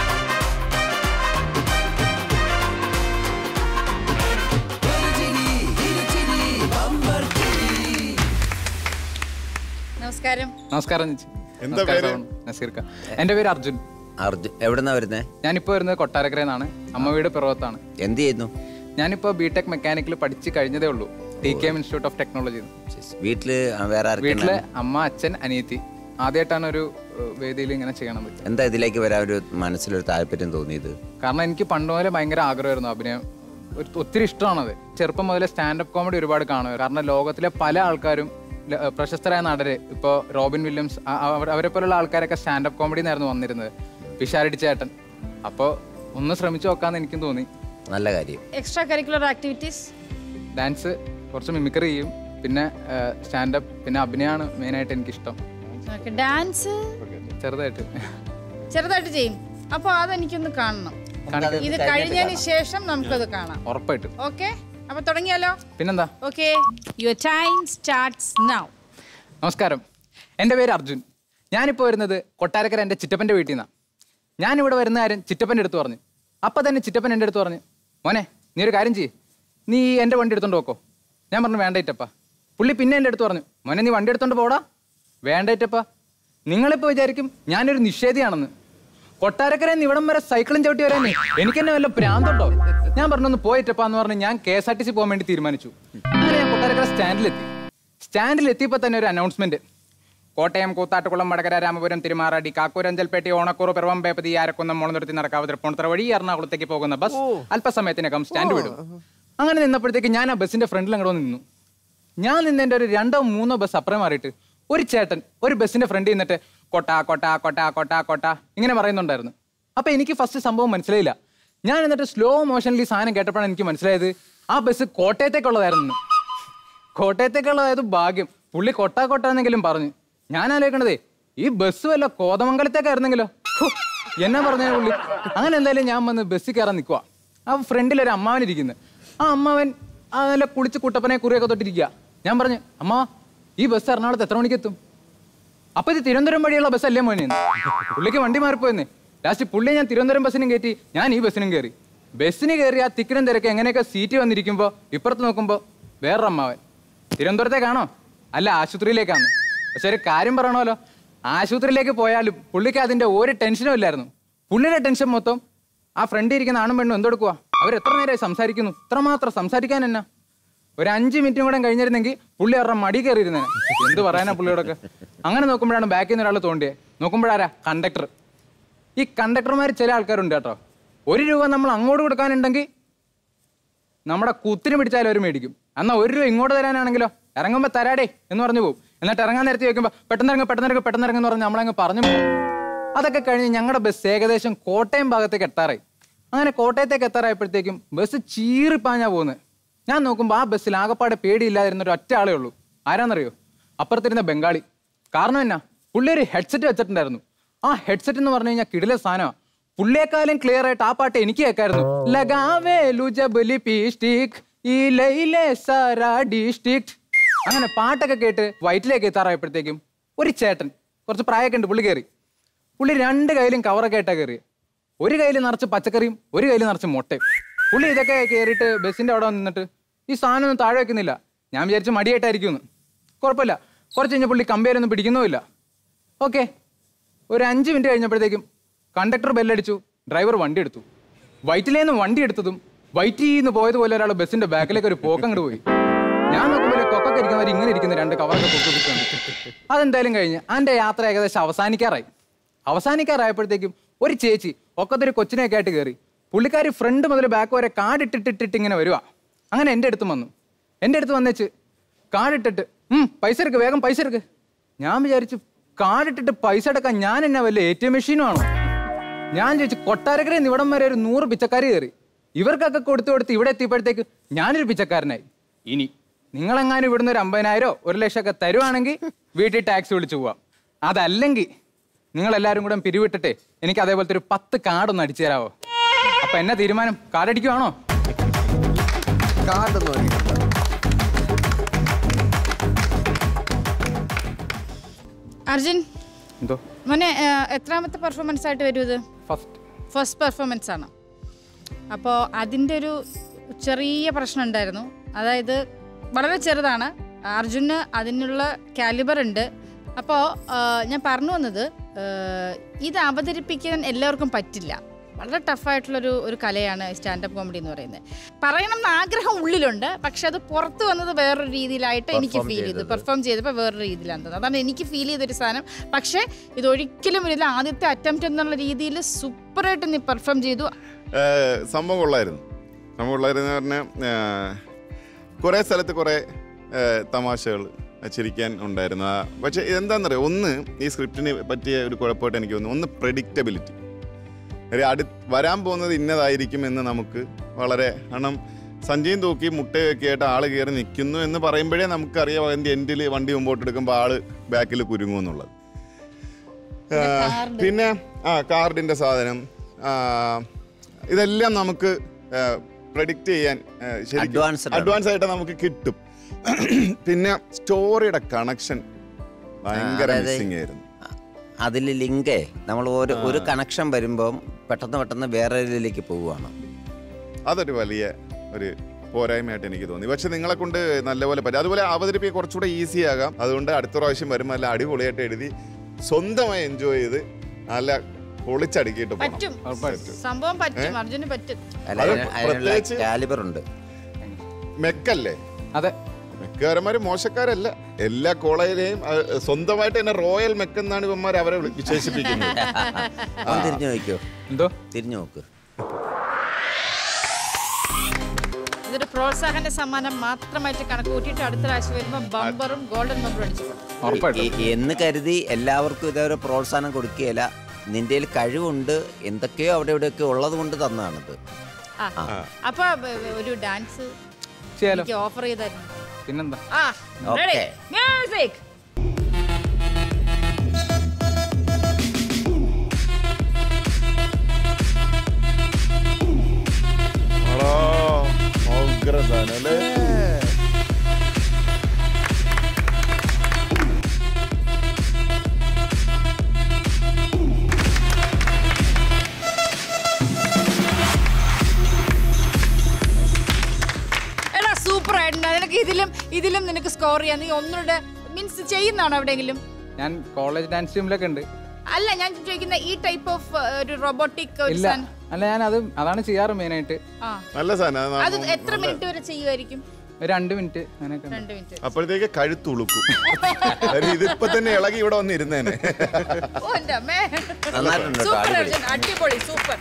നമസ്കാരം നമസ്കാരം ചേച്ചി എന്താ നമസ്കാരം പേര്? സാബു. നസീർക്ക എൻ്റെ പേര് അർജുൻ അർജുൻ എവിടെന്നാ വരുന്നേ ഞാനിപ്പോൾ വരുന്നത് കൊട്ടാരക്കരയിൽ നിന്നാണ് അമ്മ വീട് പിറവത്താണ് എന്ത് ചെയ്യുന്നു ഞാനിപ്പോൾ ബി ടെക് മെക്കാനിക്കൽ പഠിച്ച് കഴിഞ്ഞതേ ഉള്ളൂ T K M Institute of Technology വീട്ടില് വേറെ വീട്ടില് ആർക്കും അമ്മ അച്ഛൻ അനിയത്തി ആദ്യമായിട്ടാണ് ഒരു ഏഹ്, വേദിയിൽ ഇങ്ങനെ ചെയ്യണത് എന്താ ഇതിലേക്ക് വരാൻ ഒരു മനസ്സിലൊരു താല്പര്യം തോന്നിയത് കാരണം എനിക്ക് പണ്ട് മുതലേ ഭയങ്കര ആഗ്രഹമായിരുന്നു അഭിനയം ഒരു ഒത്തിരി ഇഷ്ടമാണത് ചെറുപ്പം മുതലേ സ്റ്റാൻഡപ്പ് കോമഡി ഒരുപാട് കാണുക കാരണം ലോകത്തിലെ പല ആൾക്കാരും ല- ഏഹ് പ്രശസ്തരായ നടര് ഇപ്പോൾ റോബിൻ വില്യംസ് അ- അവ- അവരെ പോലുള്ള ആൾക്കാരൊക്കെ സ്റ്റാൻഡപ്പ് കോമഡി എന്നായിരുന്നു വന്നിരുന്നത് പിഷാരടി ചേട്ടൻ അപ്പോൾ ഒന്ന് ശ്രമിച്ചു നോക്കാമെന്ന് എനിക്കും തോന്നി നല്ല കാര്യം എക്സ്ട്രാ കരിക്കുലർ ആക്ടിവിറ്റീസ് ഡാൻസ് കുറച്ച് മിമിക്രി ചെയ്യും പിന്നെ സ്റ്റാൻഡപ്പ് പിന്നെ അഭിനയമാണ് മെയിനായിട്ട് എനിക്കിഷ്ടം ഡാൻസ് ചെറുതായിട്ട് ചെറുതായിട്ട് ചെയ്യും അപ്പൊ അതെനിക്കൊന്ന് കാണണം കാണിക്കാം. ഇത് കഴിഞ്ഞതിന് ശേഷം നമുക്കത് കാണാം ഉറപ്പായിട്ടും ഓക്കെ അപ്പൊ തുടങ്ങിയാലോ പിന്നെന്താ okay your time starts now നമസ്കാരം എൻ്റെ പേര് അർജുൻ ഞാനിപ്പോൾ വരുന്നത് കൊട്ടാരക്കര എൻ്റെ ചിറ്റപ്പൻ്റെ വീട്ടിൽ നിന്നാണ് ഞാനിവിടെ വരുന്ന കാര്യം ചിറ്റപ്പൻ്റെ അടുത്ത് പറഞ്ഞു അപ്പം തന്നെ ചിറ്റപ്പൻ എൻ്റെ അടുത്ത് പറഞ്ഞു മോനെ നീ ഒരു കാര്യം ചെയ്യ് നീ എൻ്റെ വണ്ടി എടുത്തോണ്ട് നോക്കോ ഞാൻ പറഞ്ഞു വേണ്ട ഇറ്റപ്പ പുള്ളി പിന്നെ എൻ്റെ അടുത്ത് പറഞ്ഞു മോനെ നീ വണ്ടി എടുത്തോണ്ട് പോടാ വേണ്ടേറ്റപ്പാ നിങ്ങളിപ്പോൾ വിചാരിക്കും ഞാനൊരു നിഷേധിയാണെന്ന് കൊട്ടാരക്കര ഇവിടം വരെ സൈക്കിളും ചവിട്ടി വരാനേ എനിക്ക് തന്നെ വല്ല ഭ്രാന്തുണ്ടോ ഞാൻ പറഞ്ഞൊന്ന് പോയിട്ടപ്പാ എന്ന് പറഞ്ഞ് ഞാൻ K S R T C പോകാൻ വേണ്ടി തീരുമാനിച്ചു അങ്ങനെ ഞാൻ കൊട്ടാരക്കര സ്റ്റാൻഡിലെത്തി സ്റ്റാൻഡിൽ എത്തിയപ്പോൾ തന്നെ ഒരു അനൗൺസ്മെന്റ് കോട്ടയം കൂത്താട്ടുകുളം വടകര രാമപുരം തിരുമാറാടി കാക്കൂരഞ്ചൽപേട്ടി ഓണക്കൂറ് പിറവം പേപ്പതി ആരക്കുന്നം മുളനിർത്തി നടക്കാവ് തൃപ്പൂണിത്തറ വഴി എറണാകുളത്തേക്ക് പോകുന്ന ബസ് അല്പസമയത്തിനകം സ്റ്റാൻഡ് വിടും അങ്ങനെ നിന്നപ്പോഴത്തേക്ക് ഞാൻ ആ ബസ്സിന്റെ ഫ്രണ്ടിൽ അങ്ങോട്ട് വന്ന് നിന്നു ഞാൻ നിന്നതിന്റെ ഒരു രണ്ടോ മൂന്നോ ബസ് അപ്പുറം മാറിയിട്ട് ഒരു ചേട്ടൻ ഒരു ബസ്സിന്റെ ഫ്രണ്ടിൽ നിന്നിട്ട് കൊട്ട കൊട്ട കൊട്ട കൊട്ട കൊട്ട ഇങ്ങനെ പറയുന്നുണ്ടായിരുന്നു അപ്പൊ എനിക്ക് ഫസ്റ്റ് സംഭവം മനസ്സിലായില്ല ഞാൻ എന്നിട്ട് സ്ലോ മോഷനിൽ ഈ സാധനം കേട്ടപ്പോഴാണ് എനിക്ക് മനസ്സിലായത് ആ ബസ് കോട്ടയത്തേക്കുള്ളതായിരുന്നു കോട്ടയത്തേക്കുള്ളതായത് ഭാഗ്യം പുള്ളി കൊട്ടാ കൊട്ടാന്നെങ്കിലും പറഞ്ഞു ഞാൻ ആലോചിക്കണതേ ഈ ബസ് വല്ല കോതമംഗലത്തേക്കായിരുന്നെങ്കിലോ ഹോ, എന്നാ പറഞ്ഞ പുള്ളി അങ്ങനെ എന്തായാലും ഞാൻ വന്ന് ബസ്സിൽ കയറാൻ നിൽക്കുക ആ ഫ്രണ്ടിൽ ഒരു അമ്മാവൻ ഇരിക്കുന്നു ആ അമ്മാവൻ ആ നല്ല കുളിച്ച് കുട്ടപ്പനെ കുറിയൊക്കെ തൊട്ടിരിക്കുക ഞാൻ പറഞ്ഞു അമ്മ ഈ ബസ് എറണാകുളത്ത് എത്ര മണിക്ക് എത്തും അപ്പൊ ഇത് തിരുവനന്തപുരം വഴിയുള്ള ബസ് അല്ലേ മോനെ പുള്ളിക്ക് വണ്ടി മാറിപ്പോയെന്ന് ലാസ്റ്റ് പുള്ളി ഞാൻ തിരുവനന്തപുരം ബസ്സിനും കയറ്റി ഞാൻ ഈ ബസ്സിനും കയറി ബസ്സിന് കയറി ആ തിക്കിനും തിരക്ക് എങ്ങനെയൊക്കെ സീറ്റ് വന്നിരിക്കുമ്പോ ഇപ്പുറത്ത് നോക്കുമ്പോ വേറൊരു അമ്മാവൻ തിരുവനന്തപുരത്തേക്കാണോ അല്ല ആശുപത്രിയിലേക്കാണ് പക്ഷെ ഒരു കാര്യം പറയണമല്ലോ ആശുപത്രിയിലേക്ക് പോയാലും പുള്ളിക്ക് അതിന്റെ ഒരു ടെൻഷനും ഇല്ലായിരുന്നു പുള്ളിയുടെ ടെൻഷൻ മൊത്തം ആ ഫ്രണ്ടിൽ ഇരിക്കുന്ന ആണും പെണ്ണും എന്തെടുക്കുക അവർ എത്ര നേരമായി സംസാരിക്കുന്നു ഇത്രമാത്രം സംസാരിക്കാൻ എന്നാ ഒരു അഞ്ച് മിനിറ്റും കൂടെ കഴിഞ്ഞിരുന്നെങ്കിൽ പുള്ളി അവരുടെ മടി കയറിയിരുന്നേ എന്ത് പറയാനാ പുള്ളിയോടൊക്കെ അങ്ങനെ നോക്കുമ്പോഴാണ് ബാക്കിൽ നിന്ന് ഒരാൾ തോണ്ടിയെ നോക്കുമ്പോഴാരാ കണ്ടക്ടർ ഈ കണ്ടക്ടർമാർ ചില ആൾക്കാരുണ്ട് കേട്ടോ ഒരു രൂപ നമ്മൾ അങ്ങോട്ട് കൊടുക്കാനുണ്ടെങ്കിൽ നമ്മുടെ കുത്തിന് പിടിച്ചാലും അവർ മേടിക്കും എന്നാൽ ഒരു രൂപ ഇങ്ങോട്ട് തരാനാണെങ്കിലോ ഇറങ്ങുമ്പോൾ തരാടേ എന്ന് പറഞ്ഞു പോകും എന്നിട്ട് ഇറങ്ങാൻ നേരത്തെ ചോദിക്കുമ്പോൾ പെട്ടെന്ന് ഇറങ്ങും പെട്ടെന്ന് ഇറങ്ങും പെട്ടെന്ന് ഇറങ്ങും എന്ന് പറഞ്ഞ് നമ്മളങ്ങ് പറഞ്ഞു പോകും അതൊക്കെ കഴിഞ്ഞ് ഞങ്ങളുടെ ബസ് ഏകദേശം കോട്ടയം ഭാഗത്തേക്ക് എത്താറായി അങ്ങനെ കോട്ടയത്തേക്ക് എത്താറായപ്പോഴത്തേക്കും ബസ് ചീറിപ്പാഞ്ഞാ പോകുന്നത് ഞാൻ നോക്കുമ്പോൾ ആ ബസ്സിൽ ആകപ്പാടെ പേടിയില്ലാതിരുന്ന ഒരു ഒറ്റ ആളേ ഉള്ളൂ ആരാന്നറിയോ അപ്പുറത്തിരുന്ന ബംഗാളി കാരണം എന്നാ പുള്ളി ഒരു ഹെഡ്സെറ്റ് വെച്ചിട്ടുണ്ടായിരുന്നു ആ ഹെഡ്സെറ്റ് എന്ന് പറഞ്ഞു കഴിഞ്ഞാൽ കിടില സാധനമാണ് പുള്ളിയെക്കാളും ക്ലിയർ ആയിട്ട് ആ പാട്ട് എനിക്ക് കേൾക്കായിരുന്നു ലഗാവേ ലുജബ് ലിപിസ്റ്റിക് ഈ ലൈലെ സാരാ ഡിസ്ട്രിക്ട് അങ്ങനെ പാട്ടൊക്കെ കേട്ട് വയറ്റിലേക്ക് എത്താറായപ്പോഴത്തേക്കും ഒരു ചേട്ടൻ കുറച്ച് പ്രായമൊക്കെ ഉണ്ട് പുള്ളി കയറി പുള്ളി രണ്ട് കയ്യിലും കവറൊക്കെ ആയിട്ടാ കയറി ഒരു കയ്യിൽ നിറച്ച് പച്ചക്കറിയും ഒരു കയ്യിൽ നിറച്ച് മുട്ടയും പുള്ളി ഇതൊക്കെ കയറിയിട്ട് ബസ്സിന്റെ അവിടെ വന്ന് നിന്നിട്ട് ഈ സാധനം ഒന്നും താഴെ വെക്കുന്നില്ല ഞാൻ വിചാരിച്ച് മടിയായിട്ടായിരിക്കും കുഴപ്പമില്ല കുറച്ച് കഴിഞ്ഞ് പുള്ളി കമ്പയറൊന്നും പിടിക്കുന്നുമില്ല ഓക്കെ ഒരു അഞ്ച് മിനിറ്റ് കഴിഞ്ഞപ്പോഴത്തേക്കും കണ്ടക്ടർ ബെല്ലടിച്ചു ഡ്രൈവർ വണ്ടി എടുത്തു വൈറ്റിലേന്ന് വണ്ടി എടുത്തതും വൈറ്റിന്ന് പോയതുപോലെ ഒരാൾ ബസ്സിന്റെ ബാക്കിലേക്ക് ഒരു പോക്കങ്ങോട്ട് പോയി ഞാൻ നോക്കുമ്പോൾ കൊക്കൊക്കെ ഇരിക്കുന്നവർ ഇങ്ങനെ ഇരിക്കുന്ന രണ്ട് കവറൊക്കെ പൊക്കി പിടിച്ചുണ്ട് അതെന്തായാലും കഴിഞ്ഞ് അതിന്റെ യാത്ര ഏകദേശം അവസാനിക്കാറായി അവസാനിക്കാറായപ്പോഴത്തേക്കും ഒരു ചേച്ചി ഒക്കത്തൊരു കൊച്ചിനെയൊക്കെ ആയിട്ട് കയറി പുള്ളിക്കാരി ഫ്രണ്ട് മുതൽ ബാക്ക് വരെ കാർഡിട്ടിട്ടിട്ട് ഇങ്ങനെ വരുവാ അങ്ങനെ എൻ്റെ അടുത്തും വന്നു എൻ്റെ അടുത്ത് വന്നേച്ച് കാർഡിട്ടിട്ട് ഉം പൈസ എടുക്ക് വേഗം പൈസ എടുക്ക് ഞാൻ വിചാരിച്ചു കാർഡിട്ടിട്ട് പൈസ എടുക്കാൻ ഞാൻ എന്നാ വല്ല എ ടി എം മെഷീനും ആണോ ഞാൻ ചോദിച്ചു കൊട്ടാരക്കരയിൽ നിന്ന് ഇവിടം വരെ ഒരു നൂറ് പിച്ചക്കാരി കയറി ഇവർക്കൊക്കെ കൊടുത്തു കൊടുത്ത് ഇവിടെ എത്തിയപ്പോഴത്തേക്ക് ഞാനൊരു പിച്ചക്കാരനായി ഇനി നിങ്ങളെങ്ങാനും ഇവിടുന്ന് ഒരു അമ്പതിനായിരോ ഒരു ലക്ഷമൊക്കെ തരുവാണെങ്കിൽ വീട്ടിൽ ടാക്സി വിളിച്ചു പോവാം അതല്ലെങ്കിൽ നിങ്ങൾ എല്ലാവരും കൂടെ പിരിവിട്ടിട്ടേ എനിക്ക് അതേപോലത്തെ ഒരു പത്ത് കാർഡൊന്ന് അടിച്ചു തരാവോ അപ്പൊ എന്നാ തീരുമാനം കാർഡ് അടിക്കുവാണോ കാർഡൊന്നും അടിക്കണ്ട അർജുൻ എന്തോ മോനെ ആ, എത്രാമത്തെ പെർഫോമൻസ് ആയിട്ട് വരും ഇത് ഫസ്റ്റ് ഫസ്റ്റ് പെർഫോമൻസ് ആണ് അപ്പോൾ അതിൻ്റെ ഒരു ചെറിയ പ്രശ്നം ഉണ്ടായിരുന്നു അതായത് വളരെ ചെറുതാണ് അർജുന് അതിനുള്ള കാലിബർ ഉണ്ട് അപ്പോൾ ഞാൻ പറഞ്ഞു വന്നത് ആ, ഇത് അവതരിപ്പിക്കാൻ എല്ലാവർക്കും പറ്റില്ല വളരെ ടഫായിട്ടുള്ളൊരു ഒരു കലയാണ് സ്റ്റാൻഡപ്പ് കോമഡി എന്ന് പറയുന്നത് പറയണം എന്ന് ആഗ്രഹം ഉള്ളിലുണ്ട് പക്ഷെ അത് പുറത്ത് വന്നത് വേറൊരു രീതിയിലായിട്ട് എനിക്ക് ഫീൽ ചെയ്തു പെർഫോം ചെയ്തപ്പോൾ വേറൊരു രീതിയിലാണ് തോന്നുന്നത് അതാണ് എനിക്ക് ഫീൽ ചെയ്തൊരു സാധനം പക്ഷേ ഇതൊരിക്കലും ഒരു ആദ്യത്തെ അറ്റംപ്റ്റ് എന്നുള്ള രീതിയിൽ സൂപ്പറായിട്ട് നീ പെർഫോം ചെയ്തു ഏഹ് സംഭവം കൊള്ളായിരുന്നു സംഭവം കൊള്ളായിരുന്നു പറഞ്ഞാൽ കുറേ സ്ഥലത്ത് കുറേ തമാശകൾ ചിരിക്കാൻ ഉണ്ടായിരുന്നു ആ, പക്ഷേ എന്താണെന്നറിയോ ഒന്ന് ഈ സ്ക്രിപ്റ്റിന് പറ്റിയ ഒരു കുഴപ്പമായിട്ട് എനിക്ക് തോന്നുന്നു ഒന്ന് പ്രഡിക്റ്റബിലിറ്റി ഒരു അടു വരാൻ പോകുന്നത് ഇന്നതായിരിക്കും എന്ന് നമുക്ക് വളരെ കാരണം സഞ്ചയം തൂക്കി മുട്ടയൊക്കെ ആയിട്ട് ആള് കയറി നിൽക്കുന്നു എന്ന് പറയുമ്പോഴേ നമുക്കറിയാം അതിൻ്റെ എൻഡിൽ വണ്ടി മുമ്പോട്ട് എടുക്കുമ്പോൾ ആള് ബാക്കിൽ കുരുങ്ങും എന്നുള്ളത് ആ, പിന്നെ ആ കാർഡിന്റെ സാധനം ആ, ഇതെല്ലാം നമുക്ക് പ്രഡിക്റ്റ് ചെയ്യാൻ ആ, ശരിക്കും Advanced ആണ്. അഡ്വാൻസ് ആയിട്ട് നമുക്ക് കിട്ടും പിന്നെ സ്റ്റോറിയുടെ കണക്ഷൻ ഭയങ്കര അതായത് മിസ്സിംഗ് ആയിരുന്നു അതിൽ ലിങ്കേ നമ്മൾ ഒരു ഒരു കണക്ഷൻ വരുമ്പം പെട്ടെന്ന് പെട്ടെന്ന് വേറെ ഇതിലേക്ക് പോവുകയാണ് അതൊരു വലിയ ഒരു പോരായ്മയായിട്ട് എനിക്ക് തോന്നി പക്ഷെ നിങ്ങളെ കൊണ്ട് നല്ലപോലെ പറ്റും അതുപോലെ അവതരിപ്പിക്കുക കുറച്ചുകൂടെ ഈസി ആകാം അതുകൊണ്ട് അടുത്ത പ്രാവശ്യം വരുമ്പോൾ നല്ല അടിപൊളിയായിട്ട് എഴുതി സ്വന്തമായി എൻജോയ് ചെയ്ത് നല്ല പൊളിച്ചടുക്കിയിട്ട് പോകണം പറ്റും സംഭവം പറ്റും അർജുന് പറ്റും അല്ല അത് അതിന് അതിനുള്ള പ്രത്യേകിച്ച് കാലിബർ ഉണ്ട് മെക്കല്ലേ അതെ മെക്കുകാരന്മാര് മോശക്കാരല്ല എല്ലാ കോളേജിലെയും അഹ്, സ്വന്തമായിട്ട് തന്നെ റോയൽ മെക്ക് എന്നാണ് ഇവന്മാർ അവരെ വിളി- വിശേഷിപ്പിക്കുന്നത് അവൻ തിരിഞ്ഞു നോക്കിയോ എന്തോ തിരിഞ്ഞു നോക്ക് ഇതൊരു പ്രോത്സാഹന സമ്മാനം മാത്രമായിട്ട് കണക്ക് കൂട്ടിയിട്ട് അടുത്ത പ്രാവശ്യം വരുമ്പോൾ ബമ്പറും ഗോൾഡൻ ബമ്പറും അടിച്ചു ഉറപ്പായിട്ടും ഈ- എന്ന് കരുതി എല്ലാവർക്കും ഇതേ പ്രോത്സാഹനം കൊടുക്കുകയില്ല നിന്റെ കഴിവുണ്ട് എന്തൊക്കെയോ അവിടെ ഇവിടെയൊക്കെ ഉള്ളത് കൊണ്ട് തന്നതാണിത് ആ അപ്പൊ ബ- ബ- ഒരു ഡാൻസ് ചെയ്യാലോ എനിക്ക് ഓഫർ ചെയ്തായിരുന്നു പിന്നെന്താ ആ റെഡി Okay. മ്യൂസിക് എടാ സൂപ്പർ ആയിട്ടുണ്ട് നിനക്ക് ഇതിലും ഇതിലും നിനക്ക് സ്കോർ ചെയ്യാൻ നീ ഒന്നുകൂടെ മീൻസ് ചെയ്യുന്നതാണോ എവിടെയെങ്കിലും ഞാൻ കോളേജ് ഡാൻസ് ടീമിലൊക്കെ ഉണ്ട് അല്ല ഞാൻ ചോദിക്കുന്ന ഈ ടൈപ്പ് ഓഫ് ഒരു റോബോട്ടിക് ഒരു ഇല്ല സാധനം അല്ല ഞാൻ അത് അതാണ് ചെയ്യാറ് മെയിനായിട്ട് ആ നല്ല സാധനം അത് എത്ര മിനിറ്റ് വരെ ചെയ്യുമായിരിക്കും ഒരു രണ്ട് മിനിറ്റ് അങ്ങനെയൊക്കെ ഉണ്ട്. രണ്ട് മിനിറ്റ് അപ്പോഴത്തേക്ക് കഴുത്തുളുക്കും കാര്യം ഇതിപ്പോ തന്നെ ഇളകി ഇവിടെ വന്നിരുന്നേനെ ഓ എൻ്റെ അമ്മേ നന്നായിട്ടുണ്ട് കേട്ടോ, സൂപ്പർ അടിപൊളി. അർജുൻ അടിപൊളി സൂപ്പർ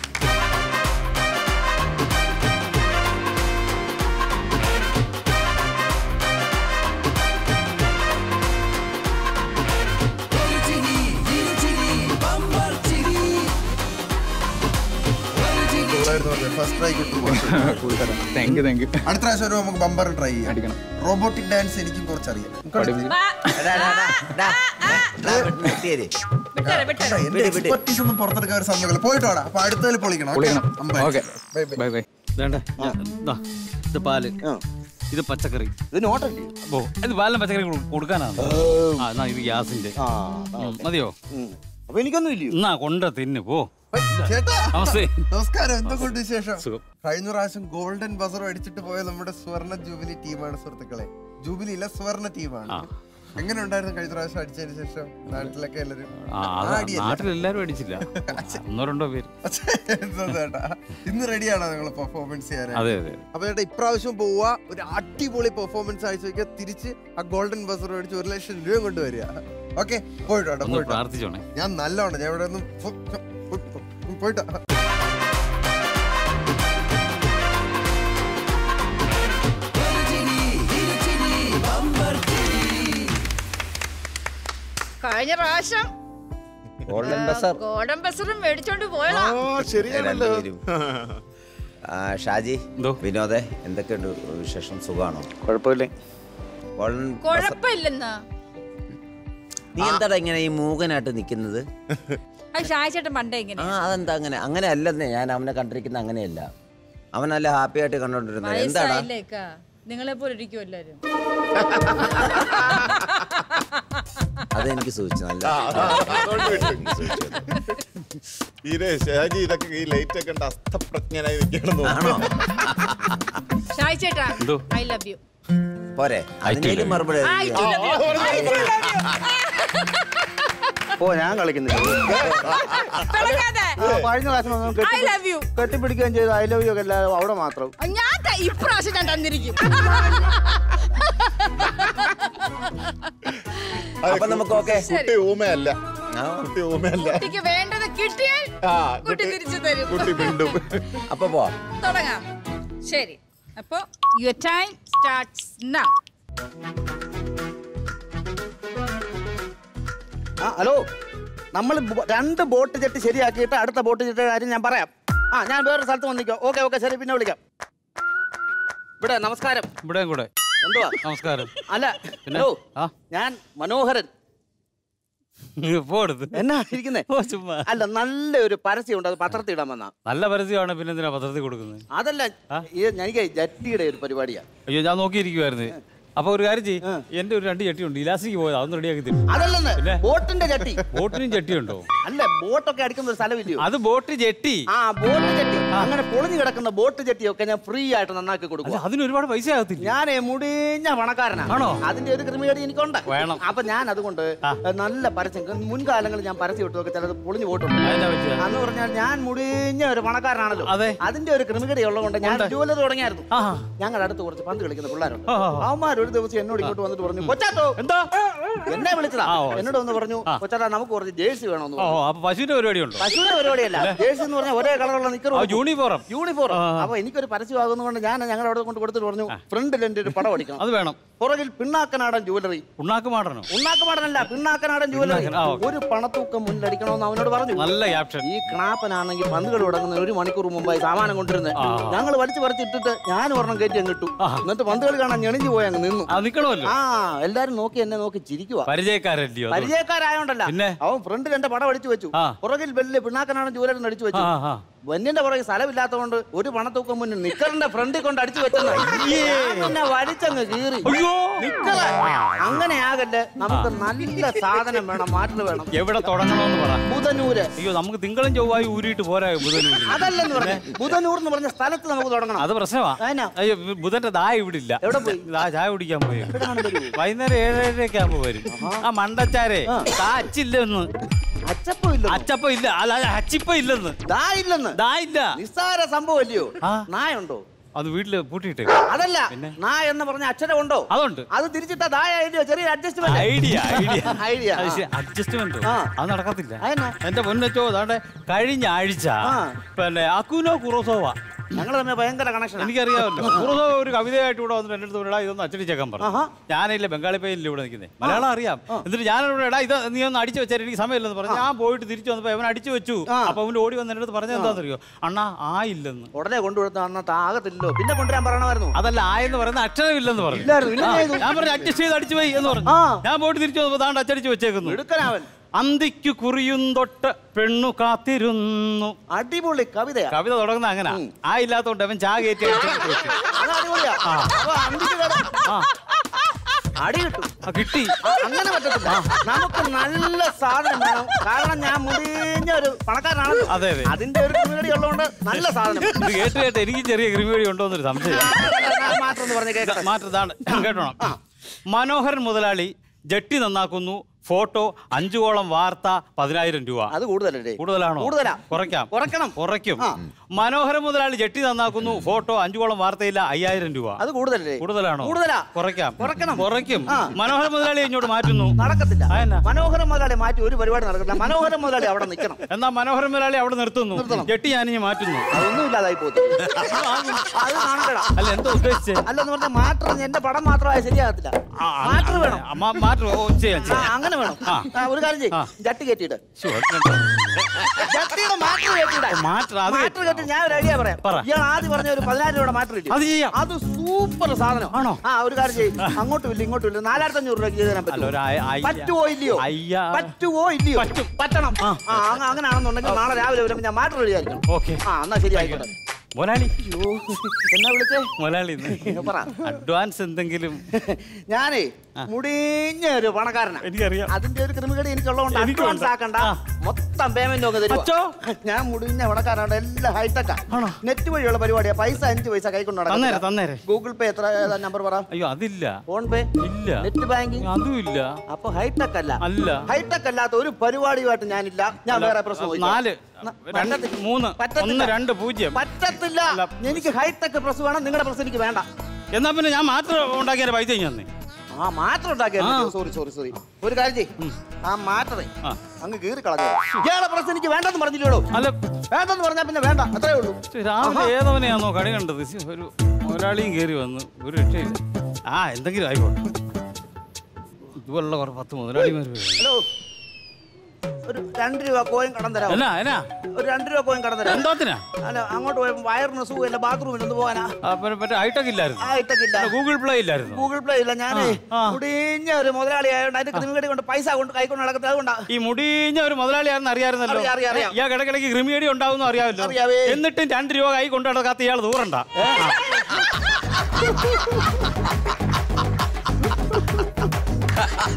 ഫസ്റ്റ് ട്രൈ കിട്ടും താങ്ക് യു താങ്ക് യു അടുത്ത പ്രാവശ്യം വരുമ്പോൾ നമുക്ക് ബമ്പർ ട്രൈ ചെയ്യാം അടിക്കണം റോബോട്ടിക് ഡാൻസ് എനിക്കും കുറച്ചറിയാം പഠിപ്പിച്ച് എടാ, എടാ, എടാ, എടാ, എടാ, നിർത്തിയേര്. വിട്ടേരെ വിട്ടേരെ എന്റെ എക്സ്പെർട്ടീസ് ഒന്നും പുറത്തെടുക്കാൻ ഒരു സമയമില്ല പോയിട്ടോടാ അപ്പൊ അടുത്തതിൽ പൊളിക്കണം പൊളിക്കണം അമ്പത്. Okay bye bye bye bye വേണ്ട ദാ, ഇത് പാല് ഇത് പച്ചക്കറി ഇത് നോട്ടല്ലേ ഓ ഇത് പാലിന് പച്ചക്കറി കൊടു- കൊടുക്കാനാണ് ആ എന്നാ ഇത് ഗ്യാസിന്റെ ആ ഉം, മതിയോ ഉം. അപ്പൊ എനിക്കൊന്നും ഇല്ലയോ എന്നാ കൊണ്ട തിന്നു പോ ചേട്ടാ നമസ്തേ നമസ്കാരം എന്തൊക്കെയുണ്ട് വിശേഷം സുഖം. കഴിഞ്ഞ പ്രാവശ്യം ഗോൾഡൻ ബസർ അടിച്ചിട്ട് പോയ നമ്മുടെ സുവർണ ജൂബിലി ടീമാണ് സുഹൃത്തുക്കളെ ജൂബിലി ഇല്ല സുവർണ ടീമാണ് എങ്ങനെ ഉണ്ടായിരുന്നു കഴിഞ്ഞ പ്രാവശ്യം അടിച്ചതിന് ശേഷം നാട്ടിലൊക്കെ എല്ലാരും ആ അത് നാട്ടിലെല്ലാരും അടിച്ചില്ല ഒന്നോ രണ്ടോ പേര് എന്താ ചേട്ടാ ഇന്ന് റെഡിയാണോ നിങ്ങൾ പെർഫോമൻസ് ചെയ്യാൻ അതെ അതെ അപ്പൊ ചേട്ടാ ഇപ്രാവശ്യം പോവുക ഒരു അടിപൊളി പെർഫോമൻസ് അയച്ചു വെക്കുക തിരിച്ച് ആ ഗോൾഡൻ ബസർ അടിച്ച് ഒരു ലക്ഷം രൂപ കൊണ്ട് വരിക ഓക്കെ പോയിട്ടോ ഒന്ന് പോയിട്ടോ പ്രാർത്ഥിച്ചോണേ ഞാൻ നല്ലോണം ഞാൻ ഇവിടെ ഒന്നും പോയിട്ടോ കഴിഞ്ഞ പ്രാവശ്യം ഗോൾഡൻ ബസർ ഗോൾഡൻ ബസറും മേടിച്ചോണ്ട് പോയതാ ഓ ശരിയാണല്ലോ രണ്ടുപേരും. ആ, ഷാജി എന്തോ? വിനോദേ എന്തൊക്കെയുണ്ട് വിശേഷം സുഖാണോ കുഴപ്പമില്ലേ ഗോൾഡൻ ബസർ- കുഴപ്പമില്ലെന്നാ നീ എന്താടാ ഇങ്ങനെ ഈ മൂകനായിട്ട് നിൽക്കുന്നത് അത് ഷായച്ചേട്ടൻ പണ്ടേ ഇങ്ങനെ ആ അതെന്താ അങ്ങനെ അങ്ങനെ അല്ലെന്നേ ഞാൻ അവനെ കണ്ടിരിക്കുന്ന അങ്ങനെയല്ല അവൻ നല്ല ഹാപ്പി ആയിട്ട് കണ്ടോണ്ടിരുന്നത് എന്താടാ വയസ്സായില്ലേക്കാ നിങ്ങളെ പോലെ ഇരിക്കും എല്ലാരും അതെനിക്ക് സൂചിച്ചു നല്ല അതുകൊണ്ട് വിട്ടു. ഇത് ഷാജി ഇതൊക്കെ ഈ ലൈറ്റ് ഒക്കെ ഉണ്ട് അസ്തപ്രജ്ഞനായി നിൽക്കണം ആണോ ഷായച്ചേട്ടാ എന്തോ? ഐ ലവ് യു പോരെ അതിനേലും മറുപടി ഐ ടു ലവ് യു ഓ ഞാൻ കളിക്കുന്നില്ല പിളങ്ങാതെ ആ, കഴിഞ്ഞ പ്രാവശ്യം ഒന്നും ഐ കെട്ടി ലവ് യു കെട്ടിപ്പിടിക്കുകയും ചെയ്തു ഐ ലവ് യു ഒക്കെ എല്ലാവരും അവിടെ മാത്രം ഞാൻ ത- ഇപ്രാവശ്യം ഞാൻ തന്നിരിക്കും അപ്പൊ നമുക്ക് ഓക്കെ കുട്ടി ഊമയല്ല ആ, കുട്ടി ഊമയല്ല കുട്ടിക്ക് വേണ്ടത് കിട്ടിയാൽ ആ, കുട്ടി തിരിച്ചു തരും കുട്ടി വീണ്ടും അപ്പൊ പോവാം തുടങ്ങാം ശരി അപ്പോ യുവർ ടൈം സ്റ്റാർട്ട്സ് നൗ ആ ഹലോ നമ്മൾ രണ്ട് ബോട്ട് ചെട്ടി ശരിയാക്കിയിട്ട് അടുത്ത ബോട്ട് ചെട്ടി കാര്യം ഞാൻ പറയാം ആ ഞാൻ വേറെ സ്ഥലത്ത് വന്നിക്കോ ഓക്കെ ഓക്കെ ശരി പിന്നെ വിളിക്കാം ഇവിടെ നമസ്കാരം ഇവിടെ കൂടെ എന്തുവാ നമസ്കാരം അല്ല പിന്നെ? ഹലോ ആ ഞാൻ മനോഹരൻ പോടുത്ത് എന്നാ ഇരിക്കുന്നേ ഓ ചുമ്മാ അല്ല നല്ലൊരു പരസ്യമുണ്ട് അത് പത്രത്തിൽ ഇടാൻ വന്നാ നല്ല പരസ്യമാണ് പിന്നെ എന്തിനാ പത്രത്തിൽ കൊടുക്കുന്നത് അതല്ല ഈ എനിക്ക് ജറ്റിയുടെ ഒരു പരിപാടിയാ അയ്യോ ഞാൻ നോക്കിയിരിക്കുവായിരുന്നു അപ്പൊ ഒരു കാര്യം ചെയ്യ് എന്റെ ഒരു രണ്ട് ചട്ടിയുണ്ട് ഇലാസ്റ്റിക് പോയത് അതൊന്ന് റെഡിയാക്കി തരും അതല്ലെന്ന് പിന്നെ? ബോട്ടിന്റെ ചട്ടി ബോട്ടിനും ചട്ടിയുണ്ടോ അല്ല ബോട്ടൊക്കെ അടിക്കുന്ന ഒരു സ്ഥലമില്ലയോ അത് ബോട്ട് ജെട്ടി ആ ബോട്ട് ചട്ടി അങ്ങനെ പൊളിഞ്ഞു കിടക്കുന്ന ബോട്ട് ചട്ടിയൊക്കെ ഞാൻ ഫ്രീ ആയിട്ട് നന്നാക്കി കൊടുക്കും അതിന് ഒരുപാട് പൈസ ആകത്തില്ല ഞാനേ മുടിഞ്ഞ പണക്കാരനാണ് ആണോ? അതിന്റെ ഒരു ക്രിമികേട് എനിക്കുണ്ട് വേണം. അപ്പൊ ഞാൻ അതുകൊണ്ട് നല്ല പരസ്യം മുൻകാലങ്ങളിൽ ഞാൻ പരസ്യം ഇട്ടു ചിലത് പൊളിഞ്ഞു പോയിട്ടുണ്ട് അതെന്നാ പറ്റിയ അന്ന് പറഞ്ഞാൽ ഞാൻ മുടിഞ്ഞ ഒരു പണക്കാരനാണല്ലോ അതെ. അതിന്റെ ഒരു ക്രിമികടി ഉള്ളതുകൊണ്ട് ഞാൻ ജോലി തുടങ്ങിയായിരുന്നു ആഹാ. ഞങ്ങളുടെ അടുത്ത് കുറച്ച് പന്ത് കളിക്കുന്ന പിള്ളേരുണ്ട് ആഹാ. അവന്മാർ ഒരു ദിവസം എന്നോട് ഇങ്ങോട്ട് വന്നിട്ട് പറഞ്ഞു കൊച്ചാത്തോ എന്താ എന്നെ വിളിച്ചതാ ആ, ഓ, എന്നോട് വന്ന് പറഞ്ഞു കൊച്ചാട്ടാ നമുക്ക് കുറച്ച് ജേഴ്സി വേണമെന്ന് ഓ പറഞ്ഞു അപ്പൊ പശുവിന്റെ പരിപാടി ഉണ്ടോ പശുവിന്റെ പരിപാടിയല്ല ജേഴ്സി എന്ന് പറഞ്ഞാൽ ഒരേ കളറുള്ള നിക്കർ ആ യൂണിഫോം യൂണിഫോം അപ്പൊ എനിക്കൊരു പരസ്യമാകുന്നതുകൊണ്ട് ഞാൻ ഞങ്ങളുടെ അവിടെ കൊണ്ട് കൊടുത്തിട്ട് പറഞ്ഞു ഫ്രണ്ടിൽ എന്റെ ഒരു പടം അടിക്കണം അത് വേണം പുറകിൽ പിണ്ണാക്കനാടൻ ജുവലറി ഉണ്ണാക്ക് മാടണോ ഉണ്ണാക്കമാടനല്ല പിണ്ണാക്കനാടൻ ജുവലറി പിണ്ണാക്കൻ, ആ, ഓക്കേ. ഒരു പണത്തൂക്കം മുന്നിലടിക്കണമെന്ന് അവനോട് പറഞ്ഞു നല്ല ക്യാപ്ഷൻ ഈ ക്ലാപ്പനാണെങ്കിൽ പന്തുകൾ തുടങ്ങുന്ന ഒരു മണിക്കൂർ മുമ്പായി സാമാനം കൊണ്ടിരുന്നത് ആ. ഞങ്ങൾ വലിച്ചു പറിച്ചിട്ടിട്ട് ഞാൻ ഒരെണ്ണം കയറ്റി അങ്ങ് ഇട്ടു എന്നിട്ട് പന്തുകൾ കാണാൻ ഞെണിഞ്ഞു പോയി അങ്ങ് നിന്നു ആ നിക്കണമല്ലോ ആ എല്ലാരും നോക്കി എന്നെ നോക്കി ചിരിക്കുക പരിചയക്കാരല്ലയോ അത്? പരിചയക്കാരായോണ്ടല്ല പിന്നെ? അവൻ ഫ്രണ്ടിൽ എന്റെ പടം അടിച്ചു വെച്ചു ആ. പുറകിൽ വലിയ പിണ്ണാക്കനാടൻ ജുവലറി അടിച്ചു വെച്ചു ആ ആ വന്യന്റെ പുറകെ സ്ഥലമില്ലാത്തതുകൊണ്ട് ഒരു പണത്തൂക്കം മുന്നിൽ നിക്കറിന്റെ ഫ്രണ്ടിൽ കൊണ്ട് അടിച്ചു വെച്ചെന്ന് പിന്നെ വലിച്ചങ്ങ് കീറി അയ്യോ നിക്കറ അങ്ങനെ ആകല്ലേ നമുക്ക് നല്ല സാധനം വേണം മാറ്റൽ വേണം എവിടെ തുടങ്ങണമെന്ന് പറ ബുധനൂര് അയ്യോ നമുക്ക് തിങ്കളും ചൊവ്വായി ഊരിയിട്ട് പോരാ ബുധനൂര് അതല്ലെന്ന് പറഞ്ഞ ബുധനൂർ എന്ന് പറഞ്ഞ സ്ഥലത്ത് നമുക്ക് തുടങ്ങണം അത് പ്രശ്നമാ അതിനാ? അയ്യോ ബുധന്റെ ദാ ഇവിടെ ഇല്ല എവിടെ പോയി? ദാ ചായ കുടിക്കാൻ പോയി എവിടെയാണ് വരുവോ? വൈകുന്നേരം ഏഴരയൊക്കെ ആകുമ്പോ വരും ആ മണ്ടച്ചാരെ ദാ അച്ചില്ലെന്ന് അച്ചപ്പം ഇല്ല അച്ചപ്പ ഇല്ല അല്ല അച്ചിപ്പ ഇല്ലെന്ന് ദാ ഇല്ലെന്ന് ദാ ഇല്ല നിസ്സാര സംഭവം അല്ലയോ ആ. നായുണ്ടോ അത് വീട്ടില് പൂട്ടിയിട്ട് അതല്ല നാ എന്ന് പറഞ്ഞ അക്ഷരം ഉണ്ടോ അതുണ്ട് അത് തിരിച്ചിട്ടാ ദായ ഇല്ലയോ ചെറിയ adjustment idea idea idea adjustment ആ. അത് നടക്കത്തില്ല അതെന്നാ? എന്റെ പൊന്നച്ചോ അതാണ്ട് കഴിഞ്ഞ ആഴ്ച ആ. പിന്നെ അക്കുനോ കുറോസോവ ഞങ്ങൾ തമ്മിൽ ഭയങ്കര കണക്ഷൻ എനിക്കറിയാമല്ലോ കുറോസോവ ഒരു കവിതയായിട്ട് ഇവിടെ വന്നിട്ട് എന്റെ അടുത്ത് പറഞ്ഞു, എടാ ഇതൊന്ന് അച്ചടിച്ചേക്കാൻ പറഞ്ഞു ആഹാ. ഞാനില്ല ബംഗാളി പേരിൽ ഇവിടെ നിൽക്കുന്നത് മലയാളം അറിയാം എന്നിട്ട് ഞാനോട് എടാ ഇത് നീ ഒന്ന് അടിച്ചു വെച്ചാൽ എനിക്ക് സമയമില്ലെന്ന് പറഞ്ഞു ഞാൻ പോയിട്ട് തിരിച്ചു വന്നപ്പോ അവൻ അടിച്ചു വെച്ചു ആ. അപ്പൊ അവൻ ഓടി വന്ന് എന്റെ അടുത്ത് പറഞ്ഞത് എന്താണെന്നറിയോ അണ്ണാ ആ ഇല്ലെന്ന് ഉടനെ കൊണ്ടുകൊടുത്ത അന്നത്തെ ആകത്തില്ലല്ലോ പിന്നെ കൊണ്ടുവരാൻ പറയണമായിരുന്നു അതല്ല ആ എന്ന് പറയുന്ന അക്ഷരമില്ലെന്ന് പറഞ്ഞു ഇല്ലായിരുന്നു, പിന്നെ ആ, ചെയ്തു. ഞാൻ പറഞ്ഞു അഡ്ജസ്റ്റ് ചെയ്ത് അടിച്ചു പോയി എന്ന് പറഞ്ഞു ആ. ഞാൻ പോയിട്ട് തിരിച്ചു വന്നപ്പോ താണ്ട് അച്ചടിച്ചു വെച്ചേക്കുന്നു എടുക്കനാവൻ അന്തിക്കു കുറിയും തൊട്ട് പെണ്ണു കാത്തിരുന്നു അടിപൊളി കവിതയാ കവിത തുടങ്ങുന്ന അങ്ങനെ ആ ഇല്ലാത്തോണ്ട് അവൻ ചാ കയറ്റി അടിച്ചു വെച്ചു. അത് അടിപൊളിയാ അപ്പൊ അന്തിക്ക് കട- ആ അടി കിട്ടും ആ, കിട്ടി ആ, അങ്ങനെ പറ്റത്തില്ല നമുക്ക് നല്ല സാധനം വേണം കാരണം ഞാൻ മുടിഞ്ഞ ഒരു പണക്കാരനാണ് അതെ, അതെ. അതിന്റെ ഒരു ക്രിമിനടി ഉള്ളതുകൊണ്ട് നല്ല സാധനം ഇത് കേട്ട് കേട്ട് എനിക്ക് ചെറിയ ക്രിമിവഴി ഉണ്ടോ എന്നൊരു സംശയം മാത്രം ഒന്ന് പറഞ്ഞ് കേൾക്കട്ടെ മാറ്റത്താണ് കേട്ടോണം മനോഹരൻ മുതലാളി ജട്ടി നന്നാക്കുന്നു ഫോട്ടോ അഞ്ചുകോളം വാർത്ത പതിനായിരം രൂപ അത് കൂടുതലല്ലേ കൂടുതലാണോ കൂടുതലാ കുറയ്ക്കാം കുറയ്ക്കണം കുറയ്ക്കും ആ. മനോഹരൻ മുതലാളി ജട്ടി നന്നാക്കുന്നു ഫോട്ടോ അഞ്ചുകോളം വാർത്തയില്ല അയ്യായിരം രൂപ അത് കൂടുതലല്ലേ കൂടുതലാണോ കൂടുതലാ കുറയ്ക്കാം കുറയ്ക്കണം. കുറയ്ക്കും ആ. മനോഹരൻ മുതലാളി ഇങ്ങോട്ട് മാറ്റുന്നു നടക്കത്തില്ല അതെന്നാ? മനോഹരം മുതലാളി മാറ്റി ഒരു പരിപാടി നടക്കത്തില്ല മനോഹരം മുതലാളി അവിടെ നിൽക്കണം എന്നാ മനോഹരൻ മുതലാളി അവിടെ നിർത്തുന്നു ജട്ടി ഞാനിനി മാറ്റുന്നു അതൊന്നും ഇല്ലാതായി പോകും അത് കാണണ്ടടാ അല്ല എന്താ ഉദ്ദേശിച്ചേ അല്ലെന്ന് പറഞ്ഞാൽ മാറ്റർ എന്റെ പടം മാത്രമായ ശരിയാകത്തില്ല മാറ്റർ വേണം മാറ്റം ഓ ചെയ്യാം ആ, ചെയ്യാം അങ്ങനെ വേണം ആ. ആ, ഒരു കാര്യം ചെയ്യ് ആ. ജട്ടി കയറ്റിയിട്ട് ശ്ശോ, അത് കണ്ടോ? ജട്ടിയുടെ മാറ്റർ കയറ്റിയിടാ മാറ്റർ അത് മാറ്റർ കയറ്റി ഞാൻ ഒരു ഐഡിയ പറയാം പറ. ഇയാൾ ആദ്യം പറഞ്ഞ ഒരു പതിനായിരം രൂപയുടെ മാറ്റർ കിട്ടി അത് ചെയ്യാം അത് സൂപ്പർ സാധനം ആണോ? ആ ഒരു കാര്യം ചെയ്യും അങ്ങോട്ടും ഇല്ല ഇങ്ങോട്ടും ഇല്ല നാലായിരത്തി അഞ്ഞൂറ് രൂപ ചെയ്ത് തരാൻ അല്ല, ഒരു അയ- പറ്റുമോ അയ്യ- പറ്റുമോ ഇല്ലയോ അയ്യ- പറ്റുമോ ഇല്ലയോ പറ്റും. പറ്റണം ആ അങ്ങ- അങ്ങനെയാണെന്നുണ്ടെങ്കിൽ നാളെ രാവിലെ വരുമ്പോൾ ഞാൻ മാറ്റർ റെഡിയായിരിക്കണം ഓക്കെ ആ എന്നാ ശരി ആയിക്കോട്ടെ മുതലാളി അയ്യോ, എന്നാ വിളിച്ചേ മുതലാളി പറ അഡ്വാൻസ് എന്തെങ്കിലും ഞാനേ മുടിഞ്ഞ ഒരു പണക്കാരനാ എനിക്കറിയാം അതിന്റെ ഒരു ക്രിമികടി എനിക്കുള്ളതുകൊണ്ട് എനിക്കുണ്ട്. അഡ്വാൻസ് ആക്കണ്ട ആ. മൊത്തം പേയ്മെന്റ് ഒക്കെ അച്ചോ. തരും ഞാൻ മുടിഞ്ഞ പണക്കാരാണ് എല്ലാം ഹൈടെക്കാ ആണോ? നെറ്റ് വഴിയുള്ള പരിപാടിയാ പൈസ അഞ്ച് പൈസ കൈകൊണ്ട് തന്നേരെ നടക്കില്ല. തന്നേരെ ഗൂഗിൾ പേ എത്ര നമ്പർ പറ അയ്യോ അതില്ല ഫോൺ പേ ഇല്ല നെറ്റ് ബാങ്കിങ് അതും ഇല്ല അപ്പൊ ഹൈടെക് അല്ല അല്ല ഹൈടെക് അല്ലാത്ത ഒരു പരിപാടിയുമായിട്ട് ഞാനില്ല ഞാൻ വേറെ പ്രശ്നം ചോദിക്കാം. നാല് ന- രണ്ട് പറ്റത്തില്ല. മൂന്ന് പറ്റത്തില്ല. ഒന്ന് രണ്ട് പൂജ്യം പറ്റത്തില്ല എനിക്ക് ഹൈടെക് പ്രസ് വേണം നിങ്ങളുടെ പ്രസ് എനിക്ക് വേണ്ട എന്നാ പിന്നെ ഞാൻ മാത്രം ഉണ്ടാക്കിയ പൈസ ഇങ്ങ് തന്നേ ആ മാറ്റർ ഉണ്ടാക്കിയ ആ. സോറി സോറി സോറി ഒരു കാര്യം ചെയ്യ് ആ മാറ്ററേ ആ. അങ്ങ് കീറി കളഞ്ഞു ഇയാളെ പ്രസ് എനിക്ക് വേണ്ടെന്ന് പറഞ്ഞില്ലല്ലോ അല്ല വേണ്ടെന്ന് പറഞ്ഞാൽ പിന്നെ വേണ്ട അത്രേ ഉള്ളൂ രാവിലെ ഏതവനെയാണോ കണി കണ്ടത് ശ്ശെ, ഒരു ഒരാളിയും കയറി വന്ന് ഒരു രക്ഷയില്ല ആ എന്തെങ്കിലും ആയിക്കോട്ടെ ഇതുപോലുള്ള കുറെ പത്ത് മുതലാളിമാർ വരും ഹലോ ഒരു രണ്ട് രൂപ കോയിൻ കടം തരാം എന്നാ എന്നാ ഒരു രണ്ട് രൂപ കോയിൻ കടം തരാം എന്തോത്തിനാ അല്ല അങ്ങോട്ട് പോയി വയറിന് സുഖമില്ല ബാത്റൂമിൽ ഒന്ന് പോകാനാ ആ, പിന്നെ മറ്റേ ഹൈടെക് ഇല്ലായിരുന്നു ആ ഇട്ടക്കില്ല ഗൂഗിൾ പ്ലേ ഇല്ലായിരുന്നു ഗൂഗിൾ പ്ലേ ഇല്ല ഞാൻ ആ. മുടിഞ്ഞ ഒരു മുതലാളി ആയതുകൊണ്ട് അതിന്റെ ക്രിമികടി കൊണ്ട് പൈസ കൊണ്ട് കൈകൊണ്ട് നടക്കത്തെ അതുകൊണ്ടാ ഈ മുടിഞ്ഞ ഒരു മുതലാളിയാണെന്ന് അറിയാമായിരുന്നല്ലോ അറിയാം, അറിയാം, അറിയാം. ഇയാൾ ഇടയ്ക്കിടയ്ക്ക് ക്രിമിയടി ഉണ്ടാവും അറിയാമല്ലോ അറിയാവേ. എന്നിട്ടും രണ്ട് രൂപ കൈ കൊണ്ടു നടക്കാത്ത ഇയാൾ ദൂരണ്ട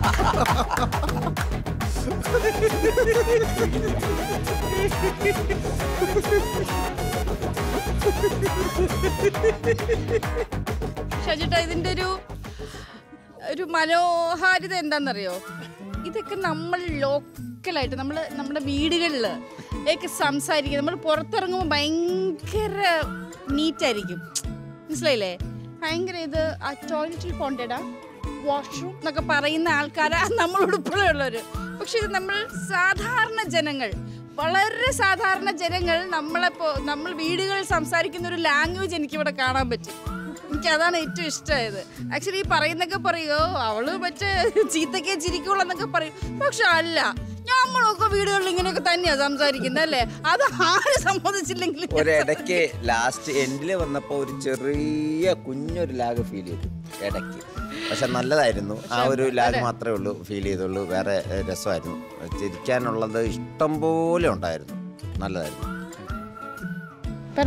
ഷജിട്ട ഇതിന്റെ ഒരു ഒരു മനോഹാരിത എന്താണെന്നറിയോ ഇതൊക്കെ നമ്മൾ ലോക്കലായിട്ട് നമ്മൾ നമ്മുടെ വീടുകളിൽ ഒക്കെ സംസാരിക്കുക നമ്മൾ പുറത്തിറങ്ങുമ്പോൾ ഭയങ്കര നീറ്റായിരിക്കും മനസ്സിലായില്ലേ ഭയങ്കര ഇത് ആ ടോയ്ലറ്റിൽ പോണ്ടേടാ വാഷ്റൂം എന്നൊക്കെ പറയുന്ന ആൾക്കാരാ നമ്മളോട് ഉൾപ്പെടെയുള്ളവർ പക്ഷെ ഇത് നമ്മൾ സാധാരണ ജനങ്ങൾ വളരെ സാധാരണ ജനങ്ങൾ നമ്മളെപ്പോ നമ്മൾ വീടുകളിൽ സംസാരിക്കുന്ന ഒരു ലാംഗ്വേജ് എനിക്കിവിടെ കാണാൻ പറ്റും എനിക്ക് അതാണ് ഏറ്റവും ഇഷ്ടമായത് ആക്ച്വലി ഈ പറയുന്നൊക്കെ പറയോ അവള് മറ്റേ ചീത്തക്കേ ചിരിക്കുള്ളൂ എന്നൊക്കെ പറയും പക്ഷെ അല്ല നമ്മളൊക്കെ വീടുകളിൽ ഇങ്ങനെയൊക്കെ തന്നെയാ സംസാരിക്കുന്നത് അല്ലേ അത് ആര് സമ്മതിച്ചില്ലെങ്കിലും ഞാൻ ഒരിടയ്ക്ക് ലാസ്റ്റ് എൻഡിൽ വന്നപ്പോൾ ഒരു ചെറിയ കുഞ്ഞൊരു ലാഗ് ഫീൽ ചെയ്തു ഇടയ്ക്ക് പക്ഷെ നല്ലതായിരുന്നു ആ ഒരു ലാഗ് മാത്രമേ ഉള്ളൂ ഫീൽ ചെയ്തുള്ളൂ വേറെ ഏഹ്, രസമായിരുന്നു ചിരിക്കാനുള്ളത് ഇഷ്ടം പോലെ ഉണ്ടായിരുന്നു നല്ലതായിരുന്നു പറ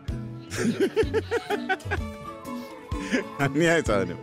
അന്യായ സാധനം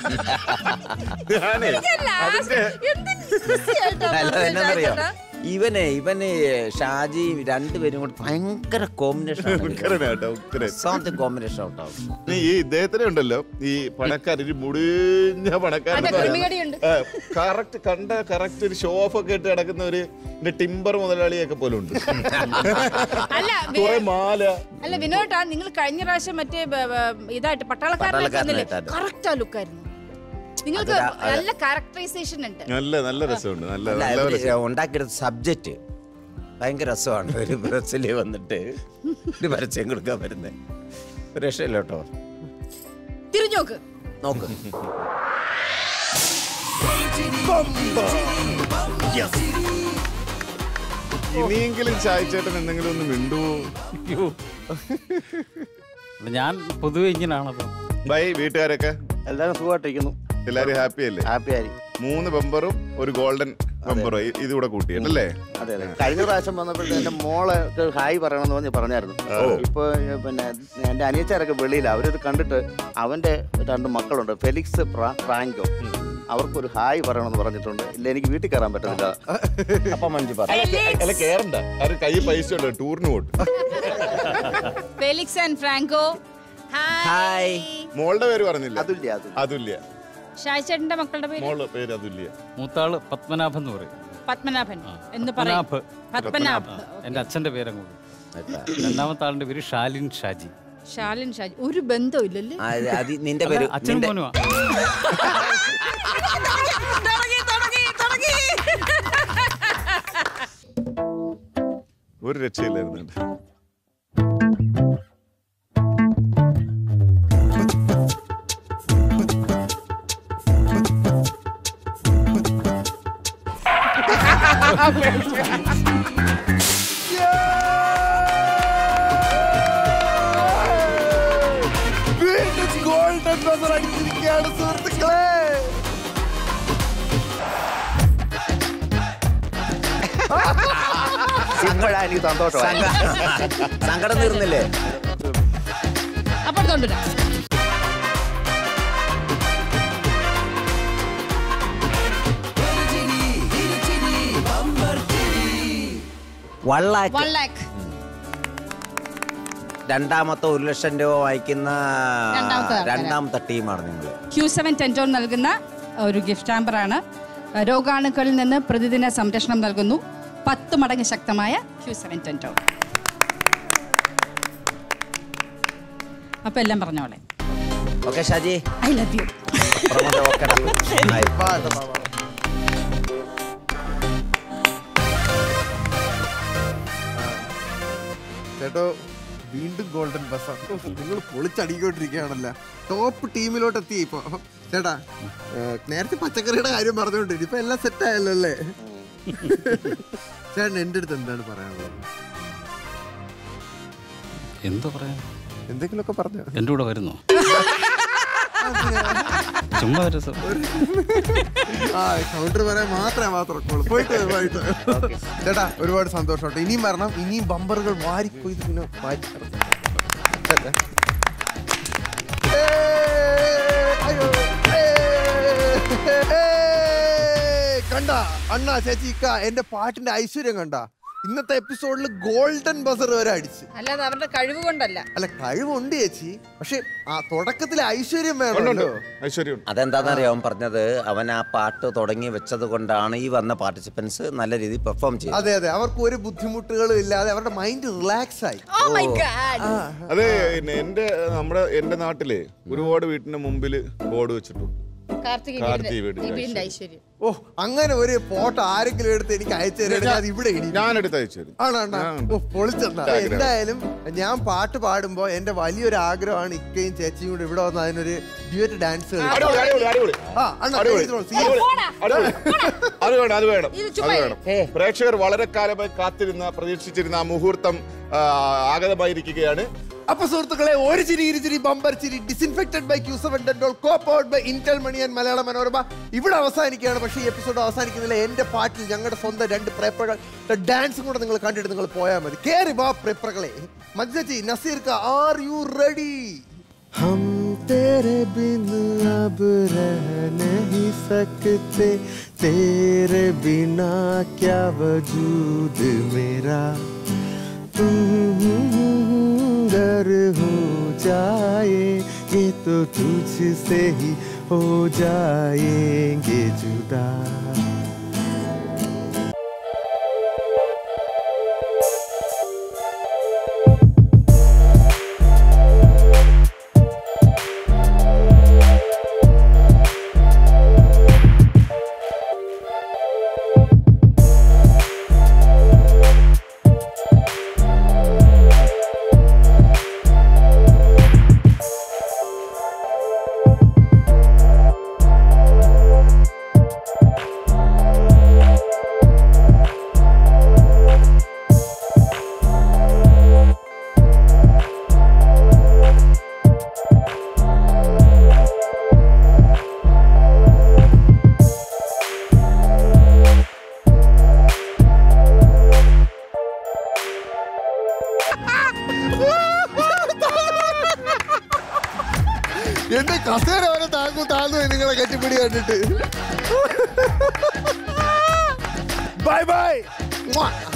ഞാനേ അതിന്റെ നല്ലത് എന്നാന്നറിയോ ഇവനെ ഇവന് ഷാജി രണ്ടുപേരും കൂടി ഭയങ്കര കോമ്പിനേഷൻ ഉഗ്രനാട്ടോ, ഉഗ്രൻ. കോമ്പിനേഷൻ ഔട്ടാവും നീ ഈ ഇദ്ദേഹത്തിനെ ഉണ്ടല്ലോ ഈ പണക്കാരൻ ഒരു മുടിഞ്ഞ അതെ, കുരുമികടിയുണ്ട്. കറക്റ്റ് കണ്ട കറക്റ്റ് ഒരു ഷോ ഓഫ് ഒക്കെ ഇട്ട് കിടക്കുന്ന ഒരു ടിമ്പർ മുതലാളിയൊക്കെ പോലെ ഉണ്ട് അല്ല കുറെ വേ- മാല അല്ല വിനോട്ടാ നിങ്ങൾ കഴിഞ്ഞ പ്രാവശ്യം മറ്റേ ബ- ബ- ഇതായിട്ട് പട്ടാളക്കാരനായിട്ട് പട്ടാളക്കാരനായിട്ടാണ്. കറക്റ്റ് ആ ലുക്കായിരുന്നു നിങ്ങൾക്ക് അതൊരാ- അത് നല്ല ക്യാരക്ടറൈസേഷൻ ഉണ്ട് നല്ല നല്ല രസമുണ്ട് നല്ല അല്ല, നല്ല അവര് രസം ഉണ്ടാക്കിയെടുത്ത സബ്ജക്റ്റ് ഭയങ്കര രസമാണ് ഒരു ബസ്സിൽ വന്നിട്ട് ഒരു പരസ്യം കൊടുക്കാൻ വരുന്നത് ഒരു രക്ഷയില്ല കേട്ടോ തിരിഞ്ഞോക്ക് നോക്ക് ഇനിയെങ്കിലും ചായച്ചേട്ടൻ എന്തെങ്കിലും ഒന്ന് മിണ്ടുവോ അയ്യോ ഞാൻ പൊതുവെ ഇങ്ങനെയാണല്ലോ ബൈ വീട്ടുകാരൊക്കെ എല്ലാവരും സുഖമായിട്ടിരിക്കുന്നു എല്ലാരും ഹാപ്പി അല്ലേ ഹാപ്പി ആയി മൂന്ന് ബമ്പറും ഒരു ഗോൾഡൻ ബമ്പറും ഇത് കൂടെ കൂട്ടിയല്ലേ അതെ അതെ കഴിഞ്ഞ പ്രാവശ്യം വന്നപ്പോഴത്തെ എന്റെ മോളെ ഒക്കെ ഹായ് പറയണമെന്ന് പറഞ്ഞ് പറഞ്ഞായിരുന്നു ഇപ്പൊ ഏ, പിന്നെ എന്റെ അനിയച്ചാരൊക്കെ വെളിയില്ല അവരത് കണ്ടിട്ട് അവന്റെ രണ്ട് മക്കളുണ്ട് ഫെലിക്സ് ഫ്രാ- ഫ്രാങ്കോ അവർക്കൊരു ഹായ് പറയണമെന്ന് പറഞ്ഞിട്ടുണ്ട് ഇല്ല എനിക്ക് വീട്ടിൽ കയറാൻ പറ്റുന്നില്ല അപ്പൊ മഞ്ജു പറ അല്ല കേറണ്ട ആരും കൈ പൈസ ഉണ്ട് ടൂറിന് പോട്ട് ഫെലിക്സ് ആൻഡ് ഫ്രാങ്കോ ഹായ് മോളുടെ പേര് പറഞ്ഞില്ല അതുല്യ അതുല്യ അതുല്യ ഷായ് ചേട്ടന്റെ മക്കളുടെ പേര് മോളുടെ പേര് അതുല്യ മൂത്താള് പത്മനാഭൻ എന്ന് പറയും പത്മനാഭൻ എന്ന് പറയും പത്മനാഭ് പത്മനാഭ് എൻ്റെ അച്ഛൻ്റെ പേരങ്ങ് രണ്ടാമത്തെ ആളിന്റെ പേര് ഷാലിൻ ഷാജി ഷാലിൻ ഷാജി ഒരു ബന്ധവും ഇല്ലല്ലേ ആ, ഇത് അത് നിന്റെ പേര് അല്ല, അച്ഛനും നിന്റെ- മോനുമാ തുടങ്ങി, തുടങ്ങി, തുടങ്ങി. ഒരു രക്ഷയില്ലായിരുന്നു കേട്ടോ. ഗോൾഡൻ ബസർ അടിച്ചിരിക്കുകയാണ് സുഹൃത്തുക്കളെ ഇപ്പോഴാ എനിക്ക് സന്തോഷമായി സങ്ക- സങ്കടം തീർന്നില്ലേ അപ്പുറത്തോണ്ടിരാ വള്ളാക്ക് വൺ ലാക്ക് രണ്ടാമത്തെ ഒരു ലക്ഷം രൂപ വായിക്കുന്ന രണ്ടാമത്തെ ആൾക്കാരാ. രണ്ടാമത്തെ ടീമാണ് നിങ്ങൾ ക്യൂ സെവൻ ടെൻറ്റോൺ നൽകുന്ന ഒരു ഗിഫ്റ്റ് ഹാമ്പറാണ് രോഗാണുക്കളിൽ നിന്ന് പ്രതിദിന സംരക്ഷണം നൽകുന്നു പത്ത് മടങ്ങ് ശക്തമായ ക്യൂ സെവൻ ടെൻറ്റോൺ അപ്പൊ എല്ലാം പറഞ്ഞോളെ okay Shaji I love you Pramod ഓക്കെടാ. ആയി. ചേട്ടോ വീണ്ടും ഗോൾഡൻ ബസ് നിങ്ങൾ പൊളിച്ചടിക്കൊണ്ടിരിക്കുകയാണല്ലോ ടോപ്പ് ടീമിലോട്ട് എത്തി ഇപ്പൊ ചേട്ടാ ഏ, നേരത്തെ പച്ചക്കറിയുടെ കാര്യം പറഞ്ഞോണ്ട് ഇപ്പൊ എല്ലാം സെറ്റ് ആയല്ലോ അല്ലേ ചേട്ടൻ എന്റെ അടുത്ത് എന്താണ് പറയാനുള്ളത് എന്തോ പറയാ എന്തെങ്കിലുമൊക്കെ പറഞ്ഞോ എൻ്റെ കൂടെ വരുന്നോ ചുമ്മാ ഒരു രസം. ആ കൗണ്ടർ പറയാൻ മാത്രമേ മാത്രം ഉള്ളൂ. പോയിട്ട് വരൂ, പോയിട്ട് വരൂ. ചേട്ടാ ഒരുപാട് സന്തോഷമുണ്ട് ഇനിയും വരണം ഇനിയും ബമ്പറുകൾ വാരി കൊയ്ത് പിന്നെ വാരി ചേട്ടാ. ഏയ്, അയ്യോ, ഏയ്, ഏയ്. കണ്ട അണ്ണാ ചേച്ചി ഇക്ക എന്റെ പാട്ടിന്റെ ഐശ്വര്യം കണ്ട ഇന്നത്തെ എപ്പിസോഡിൽ ഗോൾഡൻ ബസർ വരെ അടിച്ച് അല്ലാതെ അവരുടെ കഴിവ് കൊണ്ടല്ല അല്ല കഴിവുണ്ട് ചേച്ചി പക്ഷെ ആ തുടക്കത്തിലെ ഐശ്വര്യം ഉണ്ട്, ഉണ്ട്. വേണമല്ലോ ഐശ്വര്യം അതെന്താണെന്നറിയോ അവൻ പറഞ്ഞത് അവൻ ആ പാട്ട് തുടങ്ങി വെച്ചത് കൊണ്ടാണ് ഈ വന്ന പാർട്ടിസിപ്പൻസ് നല്ല രീതിയിൽ പെർഫോം ചെയ്തത് അതെ അതെ അവർക്ക് ഒരു ബുദ്ധിമുട്ടുകളും ഇല്ലാതെ അവരുടെ മൈൻഡ് റിലാക്സ് ആയി ഓ മൈ ഗാഡ് അതെ പിന്നെ എന്റെ നമ്മുടെ എന്റെ നാട്ടില് ഒരുപാട് വീട്ടിന്റെ മുമ്പിൽ ബോർഡ് വെച്ചിട്ടു കാർത്തിക് കാർത്തിക് വീടിന്റെ ഈ വീടിന്റെ ഐശ്വര്യം ഓ അങ്ങനെ ഒരു ഫോട്ടോ ആരെങ്കിലും എടുത്ത് എനിക്ക് അയച്ചു തരാണെങ്കിൽ അത് ഇവിടെ ഇടി ഞാൻ എടുത്ത് അയച്ചു തരും ആണോ അണ്ണാ? ഓ പൊളിച്ചെന്നാ ആഗ്രഹം. എന്തായാലും ഞാൻ പാട്ട് പാടുമ്പോ എന്റെ വലിയൊരു ആഗ്രഹമാണ് ഇക്കയും ചേച്ചിയും കൂടെ ഇവിടെ വന്ന് അതിനൊരു ഡ്യൂറ്റ് ഡാൻസ് അടിപൊളി അടിപൊളി അടിപൊളി ആ അണ്ണാ അടിപൊളി. ചെയ്തോളൂ, serious. അടിപൊളി. അത് വേണം അത് വേണം ഇത് അത് ചുമ്മാ വേണം പ്രേക്ഷകർ വളരെ കാലമായി കാത്തിരുന്ന പ്രതീക്ഷിച്ചിരുന്ന ആ മുഹൂർത്തം ആ, ആഗതമായിരിക്കുകയാണ് അപ്പൊ സുഹൃത്തുക്കളെ ഒരു ചിരി ഇരു ചിരി ബമ്പർ ചിരി ഡിസിൻഫെക്റ്റഡ് ബൈ ക്യൂ സെവൻ ഡെൻഡോൾ compound by Indel money and Malayala Manorama ഇവിടെ അവസാനിക്കുകയാണ് പക്ഷേ ഈ എപ്പിസോഡ് അവസാനിക്കുന്നില്ല എന്റെ പാട്ടിൽ ഞങ്ങളുടെ സ്വന്തം രണ്ട് പ്രേപ്പകൾ ഡാൻസും കൂടെ നിങ്ങൾ കണ്ടിട്ട് നിങ്ങൾ പോയാൽ മതി കേറി ബാ പ്രേപ്പകളെ മജ്ജി നസീർ ആർ യു റെഡി हम तेरे बिन अब रह नहीं सकते तेरे बिना क्या वजूद मेरा तुम घर हो जाए ये तो तुझसे ही हो जाएंगे जुदा എന്റെ കസേര വരെ താങ്ങും താന്നു നിങ്ങളെ കെട്ടിപ്പിടി കണ്ടിട്ട് ബൈ ബൈ